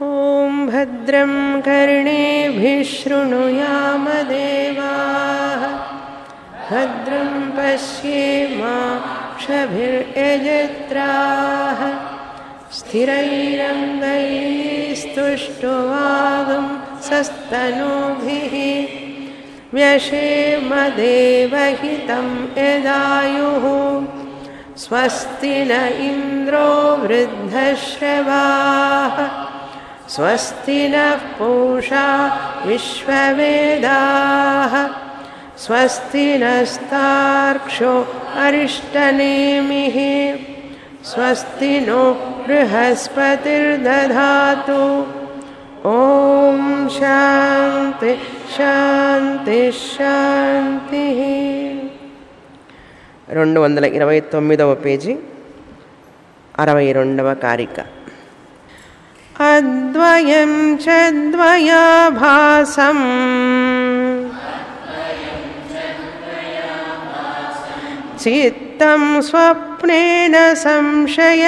ॐ भद्रं कर्णेभिः शृणुयाम देवाः भद्रं पश्येमाक्षभिर्यजत्राः स्थिरैरङ्गैस्तुष्टुवागं सस्तनूभिः व्यशेमदेवहितं यदायुः स्वस्ति न इन्द्रो वृद्धश्रवाः स्वस्ति नः पूषा विश्ववेदाः स्वस्ति नस्तार्क्ष्यो अरिष्टनेमिः स्वस्ति नो बृहस्पतिर्दधातु ॐ शान्ति శాంతి శాంతి రెండు వందల ఇరవై తొమ్మిదవ పేజీ అరవై రెండవ కారిక అద్వయం చద్వయాభాసం చిత్తం స్వప్నేన సంశయ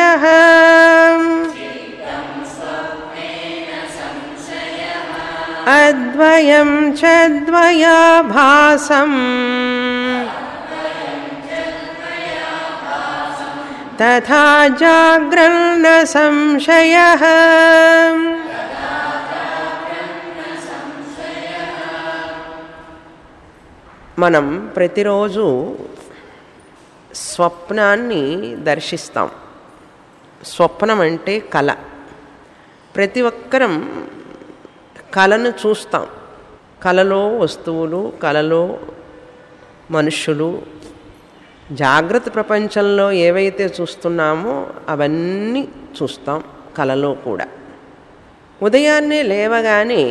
అద్వయం చద్వయాభాసం తథా జాగ్రన్న సంశయ మనం ప్రతిరోజు స్వప్నాన్ని దర్శిస్తాం స్వప్నం అంటే కళ ప్రతి ఒక్కరం కళను చూస్తాం కళలో వస్తువులు కళలో మనుష్యులు జాగ్రత్త ప్రపంచంలో ఏవైతే చూస్తున్నామో అవన్నీ చూస్తాం కళలో కూడా ఉదయాన్నే లేవగానే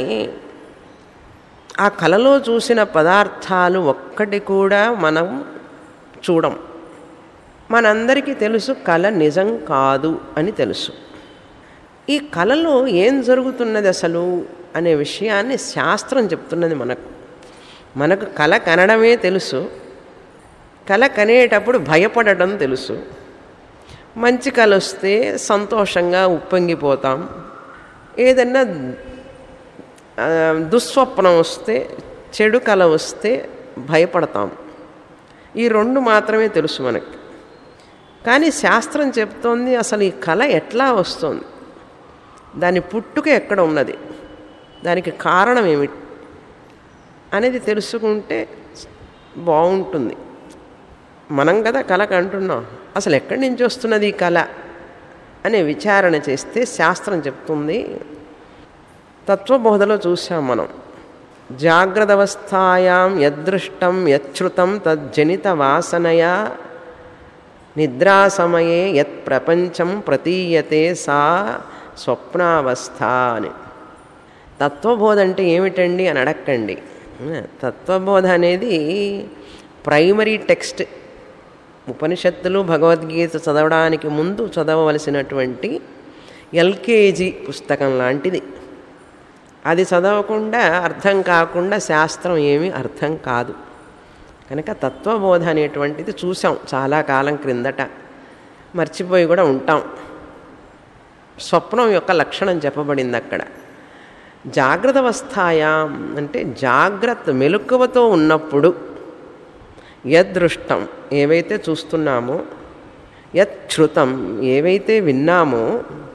ఆ కళలో చూసిన పదార్థాలు ఒక్కటి కూడా మనం చూడం మనందరికీ తెలుసు కళ నిజం కాదు అని తెలుసు ఈ కళలో ఏం జరుగుతున్నది అసలు అనే విషయాన్ని శాస్త్రం చెప్తున్నది మనకు మనకు కళ కనడమే తెలుసు కళ కనేటప్పుడు భయపడటం తెలుసు మంచి కళ వస్తే సంతోషంగా ఉప్పొంగిపోతాం ఏదన్నా దుస్వప్నం వస్తే చెడు కళ వస్తే భయపడతాం ఈ రెండు మాత్రమే తెలుసు మనకి కానీ శాస్త్రం చెప్తోంది అసలు ఈ కళ ఎట్లా వస్తుంది దాని పుట్టుక ఎక్కడ ఉన్నది దానికి కారణం ఏమిటి అనేది తెలుసుకుంటే బాగుంటుంది మనం కదా కళకు అంటున్నాం అసలు ఎక్కడి నుంచి వస్తున్నది ఈ కళ అనే విచారణ చేస్తే శాస్త్రం చెప్తుంది తత్వబోధలో చూసాం మనం జాగ్రత్త అవస్థాయాం యదృష్టం యచ్చుతం తజ్జనిత వాసనయా నిద్రాసమయే యత్ ప్రపంచం ప్రతీయతే సా స్వప్నావస్థ అని తత్వబోధ అంటే ఏమిటండి అని అడక్కండి తత్వబోధ అనేది ప్రైమరీ టెక్స్ట్ ఉపనిషత్తులు భగవద్గీత చదవడానికి ముందు చదవవలసినటువంటి ఎల్కేజీ పుస్తకం లాంటిది అది చదవకుండా అర్థం కాకుండా శాస్త్రం ఏమీ అర్థం కాదు కనుక తత్వబోధ అనేటువంటిది చూసాం చాలా కాలం క్రిందట మర్చిపోయి కూడా ఉంటాం స్వప్నం యొక్క లక్షణం చెప్పబడింది అక్కడ జాగ్రత్త అవస్థాయాం అంటే జాగ్రత్త మెలకువతో ఉన్నప్పుడు యదృష్టం ఏవైతే చూస్తున్నామో యచ్ఛృతం ఏవైతే విన్నామో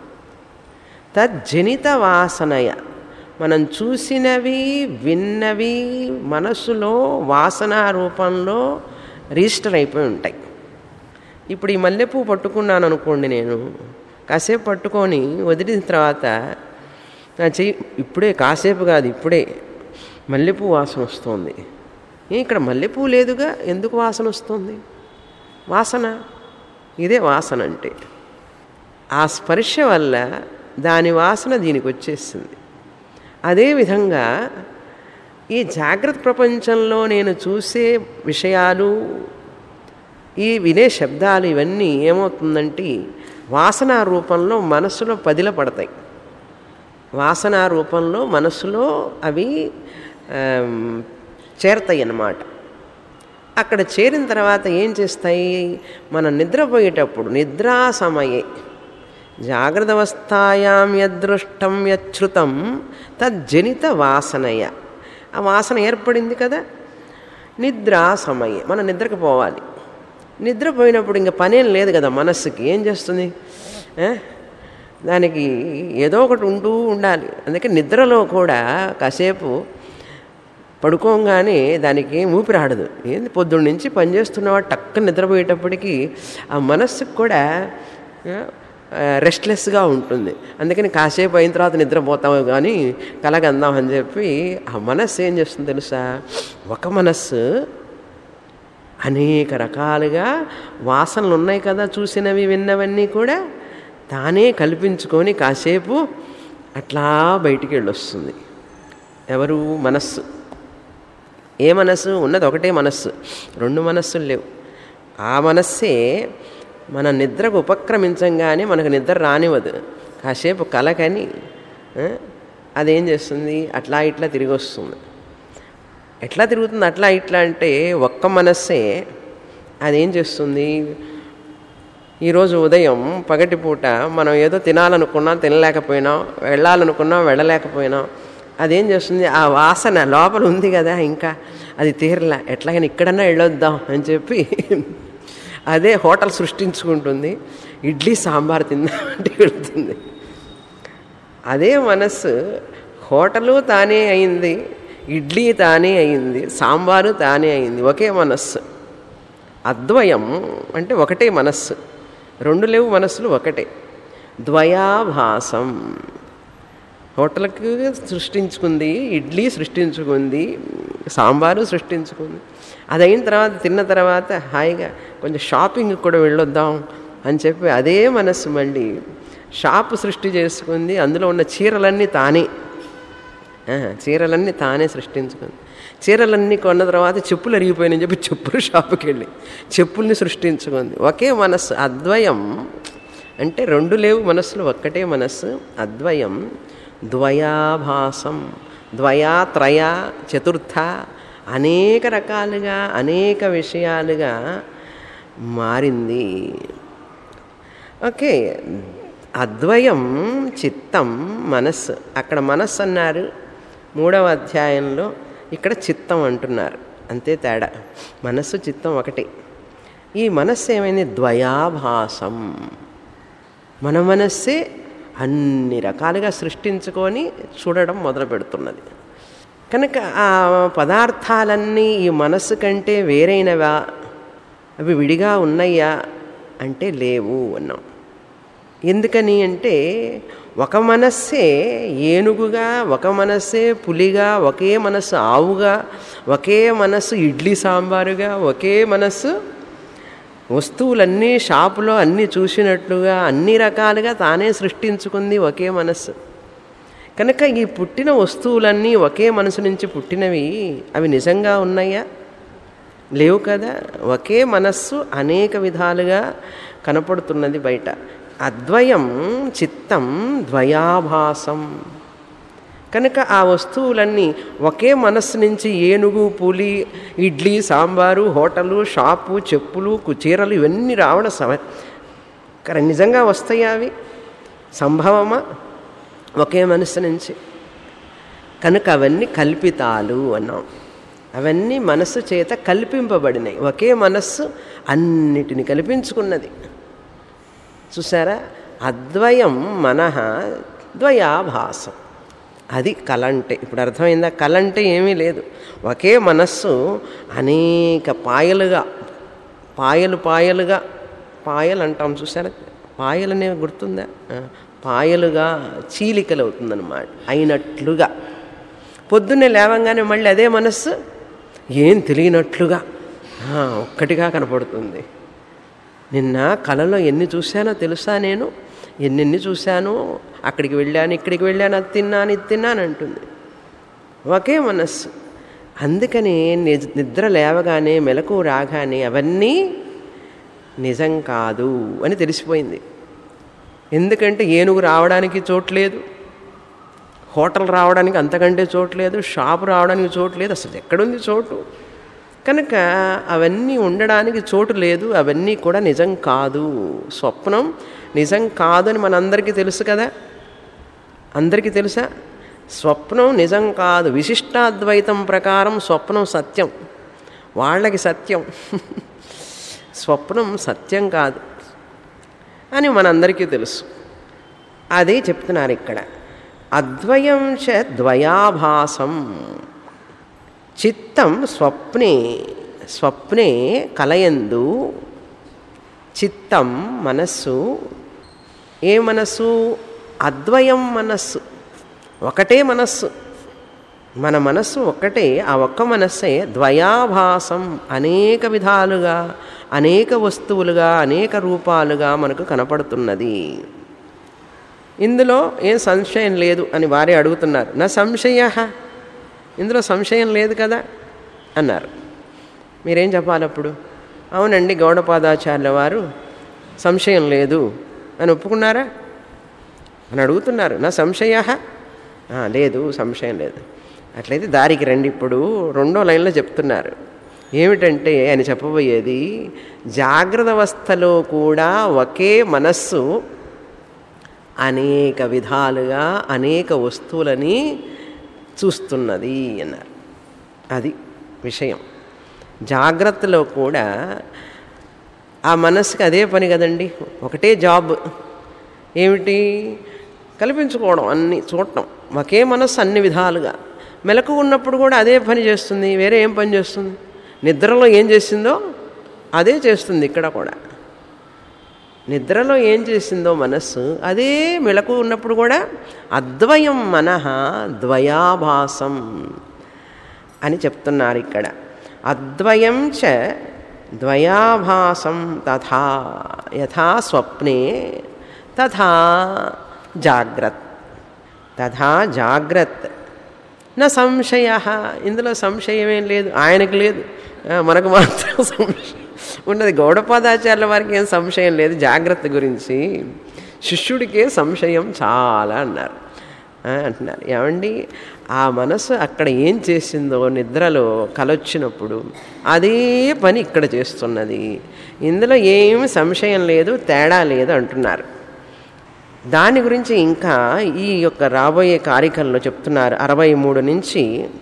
తజ్జనిత వాసనయ మనం చూసినవి విన్నవి మనసులో వాసన రూపంలో రిజిస్టర్ అయిపోయి ఉంటాయి ఇప్పుడు ఈ మల్లెపూ పట్టుకున్నాను అనుకోండి నేను కాసేపు పట్టుకొని వదిలిన తర్వాత నా చెయ్యి ఇప్పుడే కాసేపు కాదు ఇప్పుడే మల్లెపూ వాసన వస్తుంది ఇక్కడ మల్లెపూ లేదుగా ఎందుకు వాసన వస్తుంది వాసన ఇదే వాసన అంటే ఆ స్పర్శ వల్ల దాని వాసన దీనికి వచ్చేసింది అదేవిధంగా ఈ జాగ్రత్త ప్రపంచంలో నేను చూసే విషయాలు ఈ వినే శబ్దాలు ఇవన్నీ ఏమవుతుందంటే వాసన రూపంలో మనసులో పదిల పడతాయి వాసన రూపంలో మనసులో అవి చేరతాయి అన్నమాట అక్కడ చేరిన తర్వాత ఏం చేస్తాయి మనం నిద్రపోయేటప్పుడు నిద్రా సమయే జాగ్రత్త అవస్థాయాం యదృష్టం యచ్ఛృతం తజ్జనిత వాసనయ ఆ వాసన ఏర్పడింది కదా నిద్ర సమయ మనం నిద్రకు పోవాలి నిద్రపోయినప్పుడు ఇంకా పనేం లేదు కదా మనస్సుకి ఏం చేస్తుంది ఆ? దానికి ఏదో ఒకటి ఉంటూ ఉండాలి అందుకే నిద్రలో కూడా కాసేపు పడుకోగానే దానికి ఏం ఊపిరాడదు ఏంది పొద్దున్న నుంచి పనిచేస్తున్నవాడు టక్క నిద్రపోయేటప్పటికి ఆ మనస్సుకు కూడా రెస్ట్లెస్గా ఉంటుంది అందుకని కాసేపు అయిన తర్వాత నిద్రపోతాము కానీ కలగందాం అని చెప్పి ఆ మనస్సు ఏం చేస్తుంది తెలుసా ఒక మనస్సు అనేక రకాలుగా వాసనలు ఉన్నాయి కదా చూసినవి విన్నవన్నీ కూడా తానే కల్పించుకొని కాసేపు అట్లా బయటికి వెళ్ళొస్తుంది ఎవరు మనస్సు ఏ మనస్సు ఉన్నది ఒకటే మనస్సు రెండు మనస్సులు లేవు ఆ మనస్సే మన నిద్రకు ఉపక్రమించంగానే మనకు నిద్ర రానివ్వదు కాసేపు కలకని ఆ, అదేం చేస్తుంది అట్లా ఇట్లా తిరిగి వస్తుంది ఎట్లా తిరుగుతుంది అట్లా ఇట్లా అంటే ఒక్క మనస్సే అదేం చేస్తుంది ఈరోజు ఉదయం పగటిపూట మనం ఏదో తినాలనుకున్నాం తినలేకపోయినాం వెళ్ళాలనుకున్నాం వెళ్ళలేకపోయినాం అదేం చేస్తుంది ఆ వాసన లోపల ఉంది కదా ఇంకా అది తీరలా ఎట్లాగైనా ఇక్కడన్నా వెళ్ళొద్దాం అని చెప్పి అదే హోటల్ సృష్టించుకుంటుంది ఇడ్లీ సాంబార్ తిందాం అంటే వెళుతుంది అదే మనస్సు హోటలు తానే అయింది ఇడ్లీ తానే అయింది సాంబారు తానే అయింది ఒకే మనస్సు అద్వయం అంటే ఒకటే మనస్సు రెండు లేవు మనస్సులు ఒకటే ద్వయాభాసం హోటల్కి సృష్టించుకుంది ఇడ్లీ సృష్టించుకుంది సాంబారు సృష్టించుకుంది అది అయిన తర్వాత తిన్న తర్వాత హాయిగా కొంచెం షాపింగ్ కూడా వెళ్ళొద్దాం అని చెప్పి అదే మనస్సు మళ్ళీ షాపు సృష్టి చేసుకుంది అందులో ఉన్న చీరలన్నీ తానే ఆ, చీరలన్నీ తానే సృష్టించుకుంది చీరలన్నీ కొన్న తర్వాత చెప్పులు అరిగిపోయినాయని చెప్పి చెప్పులు షాపుకి వెళ్ళి చెప్పుల్ని సృష్టించుకుంది ఒకే మనస్సు అద్వయం అంటే రెండు లేవు మనస్సులు ఒక్కటే మనస్సు అద్వయం ద్వయాభాసం ద్వయా త్రయ చతుర్థ అనేక రకాలుగా అనేక విషయాలుగా మారింది ఓకే అద్వయం చిత్తం మనస్సు అక్కడ మనస్సు అన్నారు మూడవ అధ్యాయంలో ఇక్కడ చిత్తం అంటున్నారు అంతే తేడా మనస్సు చిత్తం ఒకటే ఈ మనస్సు ఏమైంది ద్వయాభాసం మన మనస్సే అన్ని రకాలుగా సృష్టించుకొని చూడడం మొదలు పెడుతున్నది కనుక ఆ పదార్థాలన్నీ ఈ మనస్సు కంటే వేరైనవా అవి విడిగా ఉన్నాయా అంటే లేవు అన్నాం ఎందుకని అంటే ఒక మనస్సే ఏనుగుగా ఒక మనస్సే పులిగా ఒకే మనస్సు ఆవుగా ఒకే మనస్సు ఇడ్లీ సాంబారుగా ఒకే మనస్సు వస్తువులన్నీ షాపులో అన్నీ చూసినట్లుగా అన్ని రకాలుగా తానే సృష్టించుకుంది ఒకే మనస్సు కనుక ఈ పుట్టిన వస్తువులన్నీ ఒకే మనసు నుంచి పుట్టినవి అవి నిజంగా ఉన్నాయా లేవు కదా ఒకే మనస్సు అనేక విధాలుగా కనపడుతున్నది బయట అద్వయం చిత్తం ద్వయాభాసం కనుక ఆ వస్తువులన్నీ ఒకే మనస్సు నుంచి ఏనుగు పులి ఇడ్లీ సాంబారు హోటలు షాపు చెప్పులు కు- చీరలు ఇవన్నీ రావడం సమ కానీ నిజంగా వస్తాయా అవి సంభవమా ఒకే మనస్సు నుంచి కనుక అవన్నీ కల్పితాలు అన్నాం అవన్నీ మనస్సు చేత కల్పింపబడినాయి ఒకే మనస్సు అన్నిటిని కల్పించుకున్నది చూసారా అద్వయం మనః ద్వయాభాసం అది కళ అంటే ఇప్పుడు అర్థమైందా కళ అంటే ఏమీ లేదు ఒకే మనస్సు అనేక పాయలుగా పాయలు పాయలుగా పాయలు అంటాం చూసారా పాయలనే గుర్తుందా ఆ, పాయలుగా చీలికలు అవుతుందన్నమాట అయినట్లుగా పొద్దున్నే లేవంగానే మళ్ళీ అదే మనస్సు ఏం తెలియనట్లుగా ఆ, ఒక్కటిగా కనపడుతుంది నిన్న కళలో ఎన్ని చూశానో తెలుసా నేను ఎన్నెన్ని చూశాను అక్కడికి వెళ్ళాను ఇక్కడికి వెళ్ళాను అది తిన్నాను ఇది తిన్నాను అంటుంది ఒకే మనస్సు అందుకని నిజ నిద్ర లేవగానే మెలకు రాగానే అవన్నీ నిజం కాదు అని తెలిసిపోయింది ఎందుకంటే ఏనుగు రావడానికి చోట్లేదు హోటల్ రావడానికి అంతకంటే చోట్లేదు షాపు రావడానికి చోట్లేదు అసలు ఎక్కడుంది చోటు కనుక అవన్నీ ఉండడానికి చోటు లేదు అవన్నీ కూడా నిజం కాదు స్వప్నం నిజం కాదు అని మనందరికీ తెలుసు కదా అందరికీ తెలుసా స్వప్నం నిజం కాదు విశిష్టాద్వైతం ప్రకారం స్వప్నం సత్యం వాళ్ళకి సత్యం స్వప్నం సత్యం కాదు అని మనందరికీ తెలుసు అదే చెప్తున్నారు ఇక్కడ అద్వయం చ ద్వయాభాసం చిత్తం స్వప్నే స్వప్నే కలయందు చిత్తం మనస్సు ఏ మనస్సు అద్వయం మనస్సు ఒకటే మనస్సు మన మనస్సు ఒక్కటే ఆ ఒక్క మనస్సే ద్వయాభాసం అనేక విధాలుగా అనేక వస్తువులుగా అనేక రూపాలుగా మనకు కనపడుతున్నది ఇందులో ఏం సంశయం లేదు అని వారే అడుగుతున్నారు నా సంశయ ఇందులో సంశయం లేదు కదా అన్నారు మీరేం చెప్పాలి అప్పుడు అవునండి గౌడపాదాచార్యుల వారు సంశయం లేదు అని ఒప్పుకున్నారా అని అడుగుతున్నారు నా సంశయ లేదు సంశయం లేదు అట్లయితే దారికి రండి ఇప్పుడు రెండో లైన్లో చెప్తున్నారు ఏమిటంటే ఆయన చెప్పబోయేది జాగ్రత్త అవస్థలో కూడా ఒకే మనస్సు అనేక విధాలుగా అనేక వస్తువులని చూస్తున్నది అన్నారు అది విషయం జాగ్రత్తలో కూడా ఆ మనస్సుకి అదే పని కదండి ఒకటే జాబ్ ఏమిటి కల్పించుకోవడం అన్ని చూడటం ఒకే మనస్సు అన్ని విధాలుగా మెలకు ఉన్నప్పుడు కూడా అదే పని చేస్తుంది వేరే ఏం పని చేస్తుంది నిద్రలో ఏం చేసిందో అదే చేస్తుంది ఇక్కడ కూడా నిద్రలో ఏం చేసిందో మనస్సు అదే మెలకు ఉన్నప్పుడు కూడా అద్వయం మనః ద్వయాభాసం అని చెప్తున్నారు ఇక్కడ అద్వయం చ ద్వయాభాసం తథా యథా స్వప్నే తథా జాగ్రత్ తథా జాగ్రత్ నా సంశయ ఇందులో సంశయమేం లేదు ఆయనకు లేదు మనకు మాత్రం సంశయం ఉన్నది గౌడపాదాచార్యుల వారికి ఏం సంశయం లేదు జాగ్రత్త గురించి శిష్యుడికే సంశయం చాలా అన్నారు అంటున్నారు ఏమండి ఆ మనసు అక్కడ ఏం చేసిందో నిద్రలో కలొచ్చినప్పుడు అదే పని ఇక్కడ చేస్తున్నది ఇందులో ఏమి సంశయం లేదు తేడా లేదు అంటున్నారు దాని గురించి ఇంకా ఈ యొక్క రాబోయే కారికల్లో చెప్తున్నారు అరవై మూడు నుంచి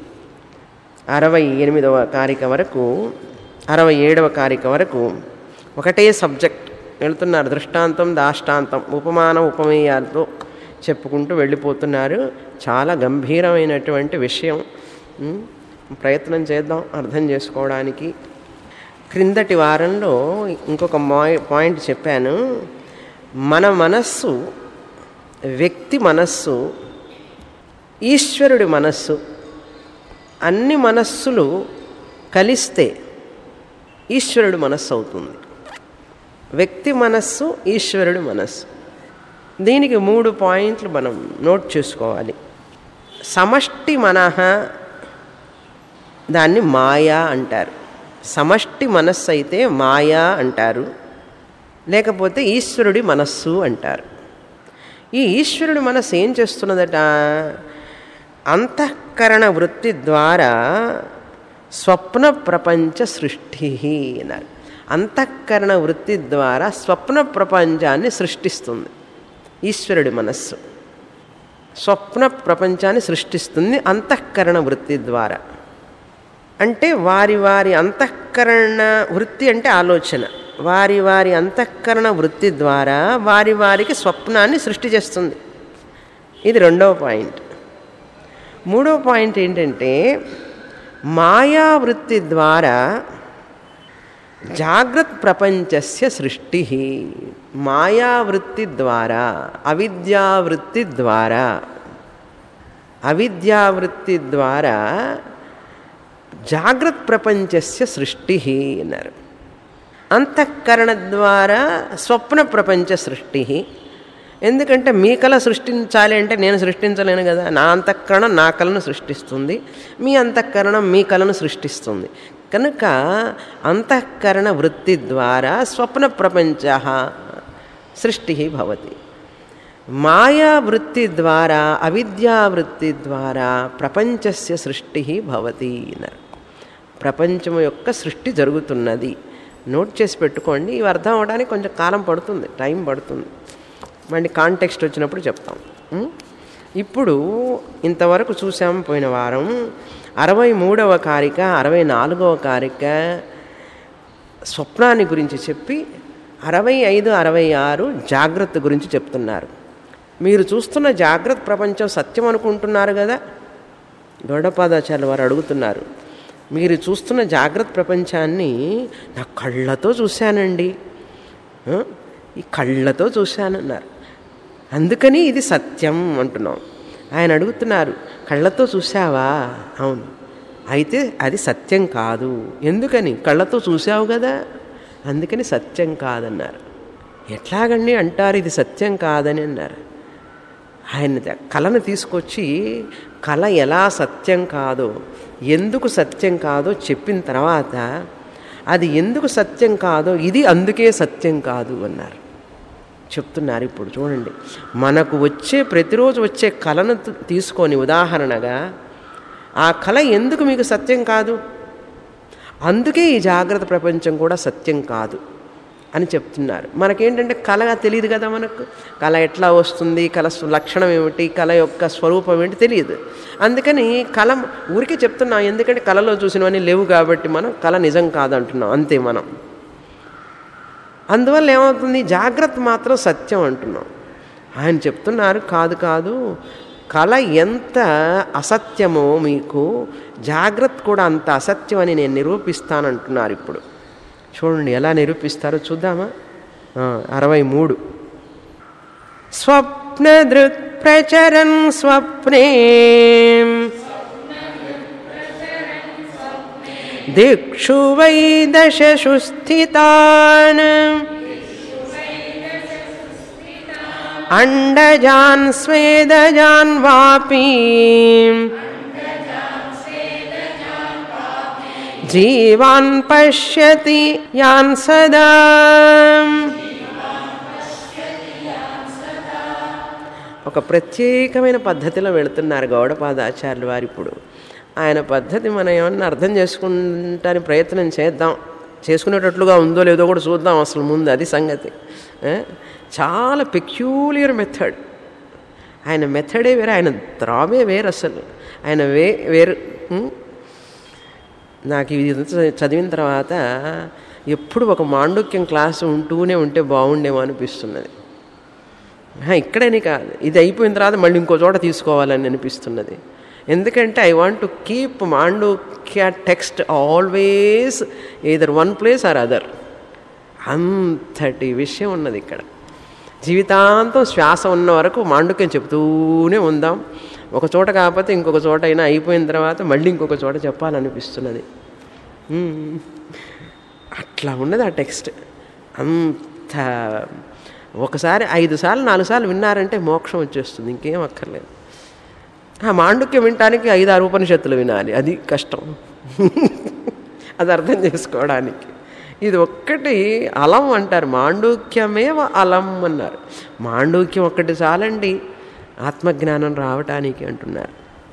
అరవై ఎనిమిదవ కారిక వరకు అరవై ఏడవ కారిక వరకు ఒకటే సబ్జెక్ట్ వెళుతున్నారు దృష్టాంతం దాష్టాంతం ఉపమాన ఉపమేయాలతో చెప్పుకుంటూ వెళ్ళిపోతున్నారు చాలా గంభీరమైనటువంటి విషయం ప్రయత్నం చేద్దాం అర్థం చేసుకోవడానికి క్రిందటి వారంలో ఇంకొక పాయింట్ చెప్పాను మన మనస్సు వ్యక్తి మనస్సు ఈశ్వరుడి మనస్సు అన్ని మనస్సులు కలిస్తే ఈశ్వరుడు మనస్సు అవుతుంది వ్యక్తి మనస్సు ఈశ్వరుడి మనస్సు దీనికి మూడు పాయింట్లు మనం నోట్ చేసుకోవాలి సమష్టి మనః దాన్ని మాయా అంటారు సమష్టి మనస్సు అయితే మాయా అంటారు లేకపోతే ఈశ్వరుడి మనస్సు అంటారు ఈ ఈశ్వరుడి మనస్సు ఏం చేస్తున్నదట అంతఃకరణ వృత్తి ద్వారా స్వప్న ప్రపంచ సృష్టి అన్నారు అంతఃకరణ వృత్తి ద్వారా స్వప్న ప్రపంచాన్ని సృష్టిస్తుంది ఈశ్వరుడి మనస్సు స్వప్న ప్రపంచాన్ని సృష్టిస్తుంది అంతఃకరణ వృత్తి ద్వారా అంటే వారి వారి అంతఃకరణ వృత్తి అంటే ఆలోచన వారి వారి అంతఃకరణ వృత్తి ద్వారా వారి వారికి స్వప్నాన్ని సృష్టి చేస్తుంది ఇది రెండవ పాయింట్ మూడవ పాయింట్ ఏంటంటే మాయా వృత్తి ద్వారా జాగ్రత్ ప్రపంచస్య సృష్టి మాయావృత్తి ద్వారా అవిద్యావృత్తి ద్వారా అవిద్యావృత్తి ద్వారా జాగ్రత్ ప్రపంచస్య సృష్టి అన్నారు అంతఃకరణ ద్వారా స్వప్న ప్రపంచ సృష్టి ఎందుకంటే మీ కళ సృష్టించాలి అంటే నేను సృష్టించలేను కదా నా అంతఃకరణం నా కళను సృష్టిస్తుంది మీ అంతఃకరణం మీ కళను సృష్టిస్తుంది కనుక అంతఃకరణ వృత్తి ద్వారా స్వప్న ప్రపంచ సృష్టి భవతి మాయా వృత్తి ద్వారా అవిద్యా వృత్తి ద్వారా ప్రపంచస్య సృష్టి భవతి అన్నారు ప్రపంచం యొక్క సృష్టి జరుగుతున్నది నోట్ చేసి పెట్టుకోండి ఇవి అర్థం అవడానికి కొంచెం కాలం పడుతుంది టైం పడుతుంది మళ్ళీ కాంటెక్స్ట్ వచ్చినప్పుడు చెప్తాం ఉం? ఇప్పుడు ఇంతవరకు చూసాం పోయిన వారం అరవై మూడవ కారిక అరవై నాలుగవ కారిక స్వప్నాన్ని గురించి చెప్పి అరవై ఐదు అరవై ఆరు జాగ్రత్త గురించి చెప్తున్నారు మీరు చూస్తున్న జాగ్రత్త ప్రపంచం సత్యం అనుకుంటున్నారు కదా గౌడపాదాచార్య వారు అడుగుతున్నారు మీరు చూస్తున్న జాగ్రత్త ప్రపంచాన్ని నా కళ్ళతో చూశానండి ఆ? ఈ కళ్ళతో చూశానన్నారు అందుకని ఇది సత్యం అంటున్నాం ఆయన అడుగుతున్నారు కళ్ళతో చూసావా అవును అయితే అది సత్యం కాదు ఎందుకని కళ్ళతో చూసావు కదా అందుకని సత్యం కాదన్నారు ఎట్లాగండి అంటారు ఇది సత్యం కాదని అన్నారు ఆయన ద- కళను తీసుకొచ్చి కళ ఎలా సత్యం కాదో ఎందుకు సత్యం కాదో చెప్పిన తర్వాత అది ఎందుకు సత్యం కాదో ఇది అందుకే సత్యం కాదు అన్నారు చెప్తున్నారు ఇప్పుడు చూడండి మనకు వచ్చే ప్రతిరోజు వచ్చే కళను తు- తీసుకొని ఉదాహరణగా ఆ కళ ఎందుకు మీకు సత్యం కాదు అందుకే ఈ జాగ్రత్త ప్రపంచం కూడా సత్యం కాదు అని చెప్తున్నారు మనకేంటంటే కళ తెలియదు కదా మనకు కళ ఎట్లా వస్తుంది కళ సు- లక్షణం ఏమిటి కళ యొక్క స్వరూపం ఏంటి తెలియదు అందుకని కళ ఊరికే చెప్తున్నాం ఎందుకంటే కళలో చూసినవన్నీ లేవు కాబట్టి మనం కళ నిజం కాదంటున్నాం అంతే మనం అందువల్ల ఏమవుతుంది జాగ్రత్త మాత్రం సత్యం అంటున్నాం ఆయన చెప్తున్నారు కాదు కాదు కళ ఎంత అసత్యమో మీకు జాగ్రత్త కూడా అంత అసత్యం అని నేను నిరూపిస్తానంటున్నారు ఇప్పుడు చూడండి ఎలా నిరూపిస్తారో చూద్దామా ఆ, అరవై మూడు స్వప్నదృక్ ప్రచరన్ స్వప్నే దిక్షు వై దశషు స్థితాన్ అండజాన్ స్వేదజాన్ వాపి జీవాన్ పశ్యతి యాన్ సదా ఒక ప్రత్యేకమైన పద్ధతిలో వెళుతున్నారు గౌడపాదాచార్యులు వారు ఇప్పుడు ఆయన పద్ధతి మనం ఏమన్నా అర్థం చేసుకుంటానికి ప్రయత్నం చేద్దాం చేసుకునేటట్లుగా ఉందో లేదో కూడా చూద్దాం అసలు ముందు అది సంగతి ఏ? చాలా పెక్యూలియర్ మెథడ్ ఆయన మెథడే వేరే ఆయన ద్రావే వేరు అసలు ఆయన వే వేరు ఉం? నాకు ఇది చదివిన తర్వాత ఎప్పుడు ఒక మాండుక్యం క్లాసు ఉంటూనే ఉంటే బాగుండేమో అనిపిస్తున్నది ఆహా, ఇక్కడని కాదు ఇది అయిపోయిన తర్వాత మళ్ళీ ఇంకో చోట తీసుకోవాలని అనిపిస్తున్నది ఎందుకంటే I want to keep Mandukya text always either one place or other అంతటి విషయం ఉన్నది ఇక్కడ జీవితాంతం శ్వాస ఉన్న వరకు మాండుక్యం చెప్తూనే ఉందాం ఒక చోట కాకపోతే ఇంకొక చోట అయినా అయిపోయిన తర్వాత మళ్ళీ ఇంకొక చోట చెప్పాలనిపిస్తున్నది మ్మ్. అట్లా ఉన్నది ఆ టెక్స్ట్ అంత ఒకసారి ఐదు సార్లు నాలుగు సార్లు విన్నారంటే మోక్షం వచ్చేస్తుంది ఇంకేం అక్కర్లేదు ఆ మాండుక్యం వినటానికి ఐదు ఆరు ఉపనిషత్తులు వినాలి అది కష్టం అది అర్థం చేసుకోవడానికి ఇది ఒక్కటి అలం అంటారు మాండూక్యమేవ అలం అన్నారు మాండూక్యం ఒక్కటి చాలండి ఆత్మజ్ఞానం రావటానికి అంటున్నారు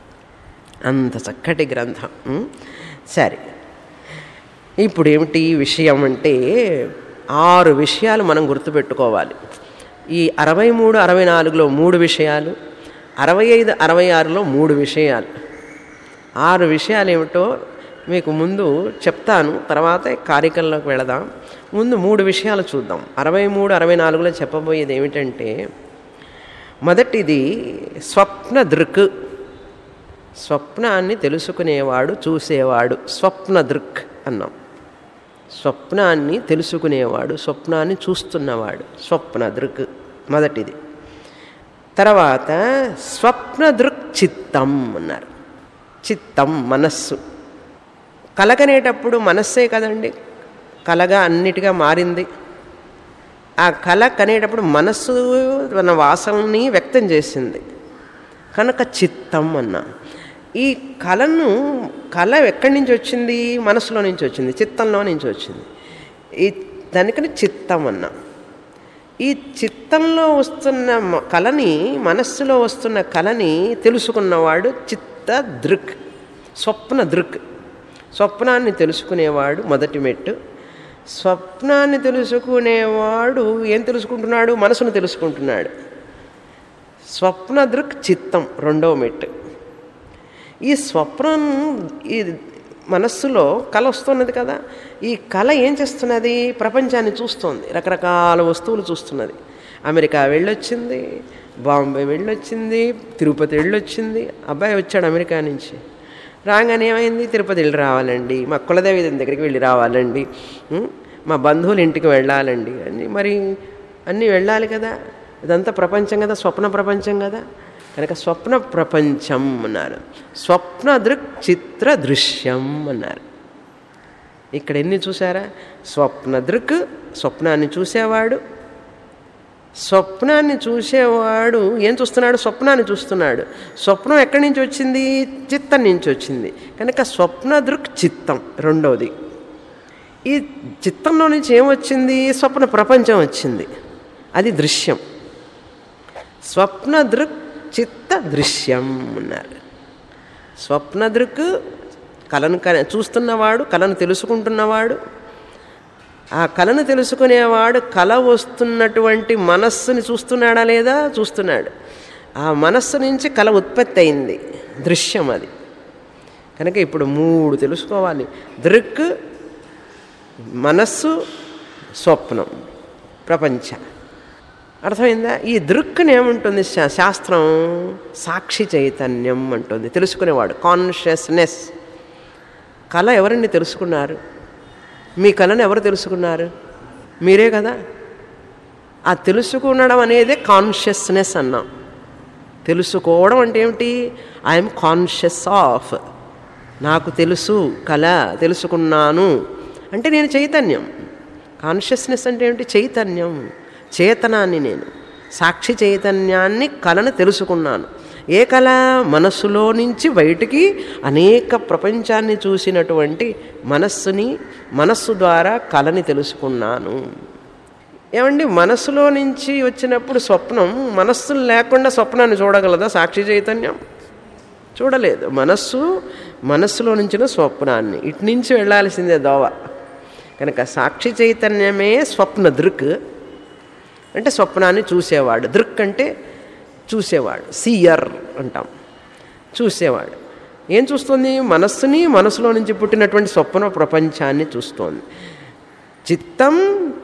అంత చక్కటి గ్రంథం ఉం? సరే ఇప్పుడు ఏమిటి విషయం అంటే ఆరు విషయాలు మనం గుర్తుపెట్టుకోవాలి ఈ అరవై మూడు అరవై నాలుగులో మూడు విషయాలు అరవై ఐదు అరవై ఆరులో మూడు విషయాలు ఆరు విషయాలు ఏమిటో మీకు ముందు చెప్తాను తర్వాత కార్యక్రమంలోకి వెళదాం ముందు మూడు విషయాలు చూద్దాం అరవై మూడు అరవై నాలుగులో చెప్పబోయేది ఏమిటంటే మొదటిది స్వప్న దృక్ స్వప్నాన్ని తెలుసుకునేవాడు చూసేవాడు స్వప్న దృక్ అన్నాం స్వప్నాన్ని తెలుసుకునేవాడు స్వప్నాన్ని చూస్తున్నవాడు స్వప్న దృక్ మొదటిది తర్వాత స్వప్న దృక్ చిత్తం అన్నారు చిత్తం మనస్సు కలగనేటప్పుడు మనస్సే కదండి కలగా అన్నిటిగా మారింది ఆ కళ కనేటప్పుడు మనస్సు మన వాసనని వ్యక్తం చేసింది కనుక చిత్తం అన్నా ఈ కళను కళ ఎక్కడి నుంచి వచ్చింది మనసులో నుంచి వచ్చింది చిత్తంలో నుంచి వచ్చింది ఈ దానికని చిత్తం అన్నా ఈ చిత్తంలో వస్తున్న మ- కళని మనస్సులో వస్తున్న కళని తెలుసుకున్నవాడు చిత్త దృక్ స్వప్న దృక్ స్వప్నాన్ని తెలుసుకునేవాడు మొదటి మెట్టు స్వప్నాన్ని తెలుసుకునేవాడు ఏం తెలుసుకుంటున్నాడు మనసును తెలుసుకుంటున్నాడు స్వప్న దృక్ చిత్తం రెండవ మెట్టు ఈ స్వప్నం ఈ మనస్సులో కళ వస్తున్నది కదా ఈ కళ ఏం చేస్తున్నది ప్రపంచాన్ని చూస్తోంది రకరకాల వస్తువులు చూస్తున్నది అమెరికా వెళ్ళొచ్చింది బాంబే వెళ్ళొచ్చింది తిరుపతి వెళ్ళొచ్చింది అబ్బాయి వచ్చాడు అమెరికా నుంచి రాగానే ఏమైంది తిరుపతి వెళ్ళి రావాలండి మా కులదేవి దగ్గరికి వెళ్ళి రావాలండి ఉం? మా బంధువుల ఇంటికి వెళ్ళాలండి అని మరి అన్నీ వెళ్ళాలి కదా ఇదంతా ప్రపంచం కదా స్వప్న ప్రపంచం కదా కనుక స్వప్న ప్రపంచం అన్నారు స్వప్న దృక్ చిత్ర దృశ్యం అన్నారు ఇక్కడ ఎన్ని చూసారా స్వప్న దృక్ స్వప్నాన్ని చూసేవాడు స్వప్నాన్ని చూసేవాడు ఏం చూస్తున్నాడు స్వప్నాన్ని చూస్తున్నాడు స్వప్నం ఎక్కడి నుంచి వచ్చింది చిత్తం నుంచి వచ్చింది కనుక స్వప్న దృక్ చిత్తం రెండవది ఈ చిత్తంలో నుంచి ఏమొచ్చింది స్వప్న ప్రపంచం వచ్చింది అది దృశ్యం స్వప్న దృక్ చిత్త దృశ్యం అన్నారు స్వప్న దృక్ కలను క- చూస్తున్నవాడు కలను తెలుసుకుంటున్నవాడు ఆ కళను తెలుసుకునేవాడు కళ వస్తున్నటువంటి మనస్సుని చూస్తున్నాడా లేదా చూస్తున్నాడు ఆ మనస్సు నుంచి కళ ఉత్పత్తి అయింది దృశ్యం అది కనుక ఇప్పుడు మూడు తెలుసుకోవాలి దృక్ మనస్సు స్వప్నం ప్రపంచ అర్థమైందా ఈ దృక్కుని ఏముంటుంది శా- శాస్త్రం సాక్షి చైతన్యం అంటుంది తెలుసుకునేవాడు కాన్షియస్నెస్ కళ ఎవరిని తెలుసుకున్నారు మీ కళను ఎవరు తెలుసుకున్నారు మీరే కదా ఆ తెలుసుకునడం అనేదే కాన్షియస్నెస్ అన్నాం తెలుసుకోవడం అంటే ఏమిటి ఐఎమ్ కాన్షియస్ ఆఫ్ నాకు తెలుసు కళ తెలుసుకున్నాను అంటే నేను చైతన్యం కాన్షియస్నెస్ అంటే ఏమిటి చైతన్యం చేతనాన్ని నేను సాక్షి చైతన్యాన్ని కళను తెలుసుకున్నాను ఏ కళ మనస్సులో నుంచి బయటికి అనేక ప్రపంచాన్ని చూసినటువంటి మనస్సుని మనస్సు ద్వారా కళని తెలుసుకున్నాను ఏమండి మనస్సులో నుంచి వచ్చినప్పుడు స్వప్నం మనస్సు లేకుండా స్వప్నాన్ని చూడగలదా సాక్షి చైతన్యం చూడలేదు మనస్సు మనస్సులో నుంచిన స్వప్నాన్ని ఇటు నుంచి వెళ్ళాల్సిందే దోవ కనుక సాక్షి చైతన్యమే స్వప్న దృక్ అంటే స్వప్నాన్ని చూసేవాడు దృక్ అంటే చూసేవాడు సీయర్ అంటాం చూసేవాడు ఏం చూస్తుంది మనస్సుని మనసులో నుంచి పుట్టినటువంటి స్వప్న ప్రపంచాన్ని చూస్తోంది చిత్తం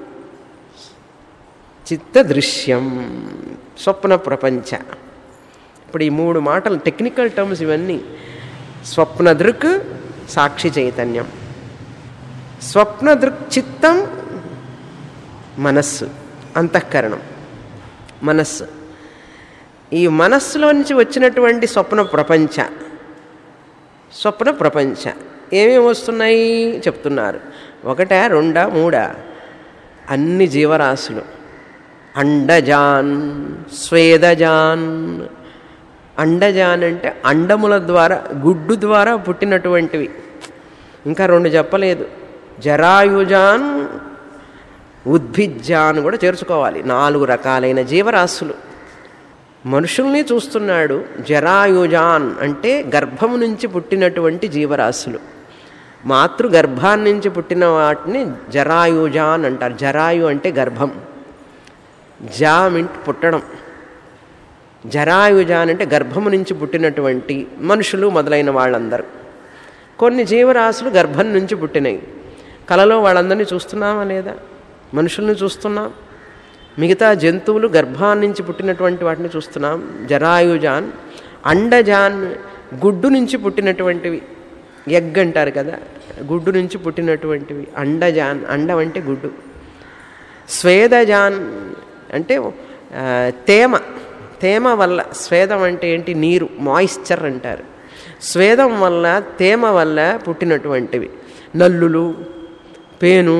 చిత్త దృశ్యం స్వప్న ప్రపంచ ఇప్పుడు ఈ మూడు మాటలు టెక్నికల్ టర్మ్స్ ఇవన్నీ స్వప్న దృక్ సాక్షి చైతన్యం స్వప్న దృక్ చిత్తం మనస్సు అంతఃకరణం మనస్సు ఈ మనస్సులో నుంచి వచ్చినటువంటి స్వప్న ప్రపంచ స్వప్న ప్రపంచ ఏమేమి వస్తున్నాయి చెప్తున్నారు ఒకటా రెండా మూడా అన్ని జీవరాశులు అండజాన్ స్వేదజాన్ అండజాన్ అంటే అండముల ద్వారా గుడ్డు ద్వారా పుట్టినటువంటివి ఇంకా రెండు చెప్పలేదు జరాయుజాన్ ఉద్భిజ్జాన్ కూడా చేర్చుకోవాలి నాలుగు రకాలైన జీవరాశులు మనుషుల్ని చూస్తున్నాడు జరాయుజాన్ అంటే గర్భము నుంచి పుట్టినటువంటి జీవరాశులు మాతృ గర్భాన్ని నుంచి పుట్టిన వాటిని జరాయుజాన్ అంటారు జరాయు అంటే గర్భం జామింట్ పుట్టడం జరాయుజాన్ అంటే గర్భము నుంచి పుట్టినటువంటి మనుషులు మొదలైన వాళ్ళందరూ కొన్ని జీవరాశులు గర్భం నుంచి పుట్టినాయి కలలో వాళ్ళందరినీ చూస్తున్నామా లేదా మనుషుల్ని చూస్తున్నాం మిగతా జంతువులు గర్భాన్ని నుంచి పుట్టినటువంటి వాటిని చూస్తున్నాం జరాయుజాన్ అండజాన్ గుడ్డు నుంచి పుట్టినటువంటివి ఎగ్ అంటారు కదా గుడ్డు నుంచి పుట్టినటువంటివి అండజాన్ అండం అంటే గుడ్డు స్వేదజాన్ అంటే ఆ, తేమ తేమ వల్ల స్వేదం అంటే ఏంటి నీరు మాయిశ్చర్ అంటారు స్వేదం వల్ల తేమ వల్ల పుట్టినటువంటివి నల్లులు పేను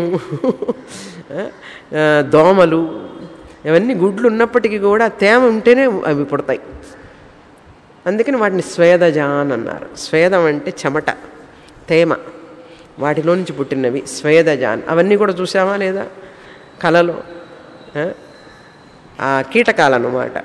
ఆ, దోమలు ఇవన్నీ గుడ్లు ఉన్నప్పటికీ కూడా తేమ ఉంటేనే అవి పుడతాయి అందుకని వాటిని స్వేదజాన్ అన్నారు స్వేదం అంటే చెమట తేమ వాటిలో నుంచి పుట్టినవి స్వేదజాన్ అవన్నీ కూడా చూసామా లేదా కళలో ఆ? ఆ కీటకాలన్నమాట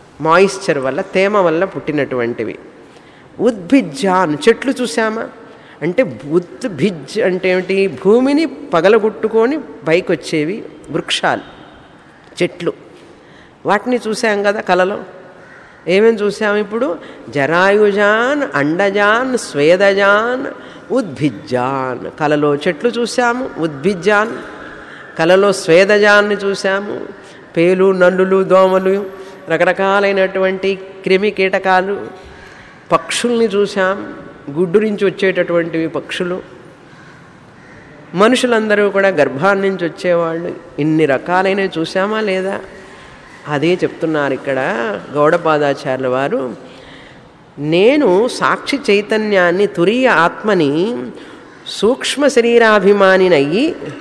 మాయిశ్చర్ వల్ల తేమ వల్ల పుట్టినటువంటివి ఉద్భిజ్జాన్ చెట్లు చూసామా అంటే ఉత్ భిజ్ అంటే ఏమిటి భూమిని పగలగొట్టుకొని పైకి వచ్చేవి వృక్షాలు చెట్లు వాటిని చూసాం కదా కలలో ఏమేమి చూసాము ఇప్పుడు జరాయుజాన్ అండజాన్ స్వేదజాన్ ఉద్భిజ్జాన్ కలలో చెట్లు చూసాము ఉద్భిజ్జాన్ కలలో స్వేదజాన్ని చూసాము పేలు నల్లులు దోమలు రకరకాలైనటువంటి క్రిమి కీటకాలు పక్షుల్ని చూసాం గుడ్డు నుంచి వచ్చేటటువంటివి పక్షులు మనుషులందరూ కూడా గర్భాన్ని నుంచి వచ్చేవాళ్ళు ఇన్ని రకాలైనవి చూసామా లేదా అదే చెప్తున్నారు ఇక్కడ గౌడపాదాచార్యుల వారు నేను సాక్షి చైతన్యాన్ని తురీయ ఆత్మని సూక్ష్మ శరీరాభిమానినయ్యి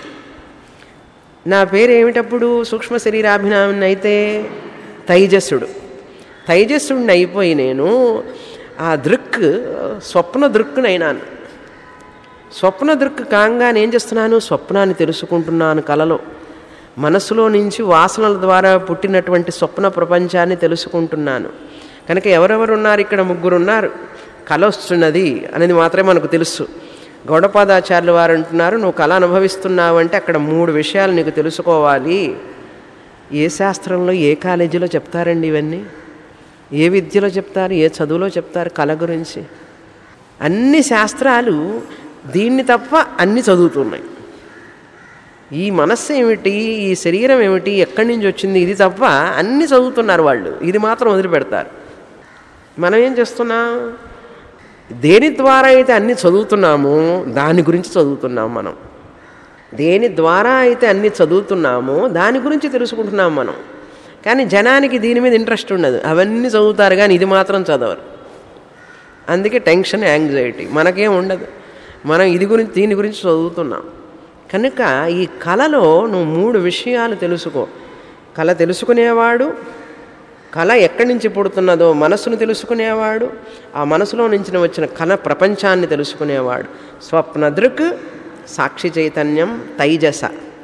నా పేరు ఏమిటప్పుడు సూక్ష్మ శరీరాభిమాని అయితే తైజస్సుడు తైజస్సుడిని అయిపోయి నేను ఆ దృక్ స్వప్న దృక్కునైనాను స్వప్న దృక్ కాంగానే ఏం చేస్తున్నాను స్వప్నాన్ని తెలుసుకుంటున్నాను కలలో మనసులో నుంచి వాసనల ద్వారా పుట్టినటువంటి స్వప్న ప్రపంచాన్ని తెలుసుకుంటున్నాను కనుక ఎవరెవరు ఉన్నారు ఇక్కడ ముగ్గురు ఉన్నారు కళ వస్తున్నది అనేది మాత్రమే మనకు తెలుసు గౌడపాదాచార్యులు వారు అంటున్నారు నువ్వు కళ అనుభవిస్తున్నావు అంటే అక్కడ మూడు విషయాలు నీకు తెలుసుకోవాలి ఏ శాస్త్రంలో ఏ కాలేజీలో చెప్తారండి ఇవన్నీ ఏ విద్యలో చెప్తారు ఏ చదువులో చెప్తారు కళ గురించి అన్ని శాస్త్రాలు దీన్ని తప్ప అన్ని చదువుతున్నాయి ఈ మనస్సు ఏమిటి ఈ శరీరం ఏమిటి ఎక్కడి నుంచి వచ్చింది ఇది తప్ప అన్ని చదువుతున్నారు వాళ్ళు ఇది మాత్రం వదిలిపెడతారు మనం ఏం చేస్తున్నాం దేని ద్వారా అయితే అన్ని చదువుతున్నామో దాని గురించి చదువుతున్నాం మనం దేని ద్వారా అయితే అన్ని చదువుతున్నామో దాని గురించి తెలుసుకుంటున్నాం మనం కానీ జనానికి దీని మీద ఇంట్రెస్ట్ ఉండదు అవన్నీ చదువుతారు కానీ ఇది మాత్రం చదవరు అందుకే టెన్షన్ యాంగ్జైటీ మనకేం ఉండదు మనం ఇది గురించి దీని గురించి చదువుతున్నాం కనుక ఈ కళలో నువ్వు మూడు విషయాలు తెలుసుకో కళ తెలుసుకునేవాడు కళ ఎక్కడి నుంచి పుడుతున్నదో మనసును తెలుసుకునేవాడు ఆ మనసులో నుంచి వచ్చిన కళ ప్రపంచాన్ని తెలుసుకునేవాడు స్వప్న దృక్ సాక్షి చైతన్యం తైజస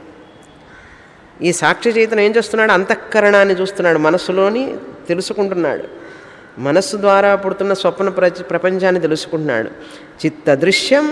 ఈ సాక్షి చైతన్యం ఏం చేస్తున్నాడు అంతఃకరణాన్ని చూస్తున్నాడు మనస్సులోని తెలుసుకుంటున్నాడు మనస్సు ద్వారా పుడుతున్న స్వప్న ప్రపంచాన్ని తెలుసుకుంటున్నాడు చిత్త దృశ్యం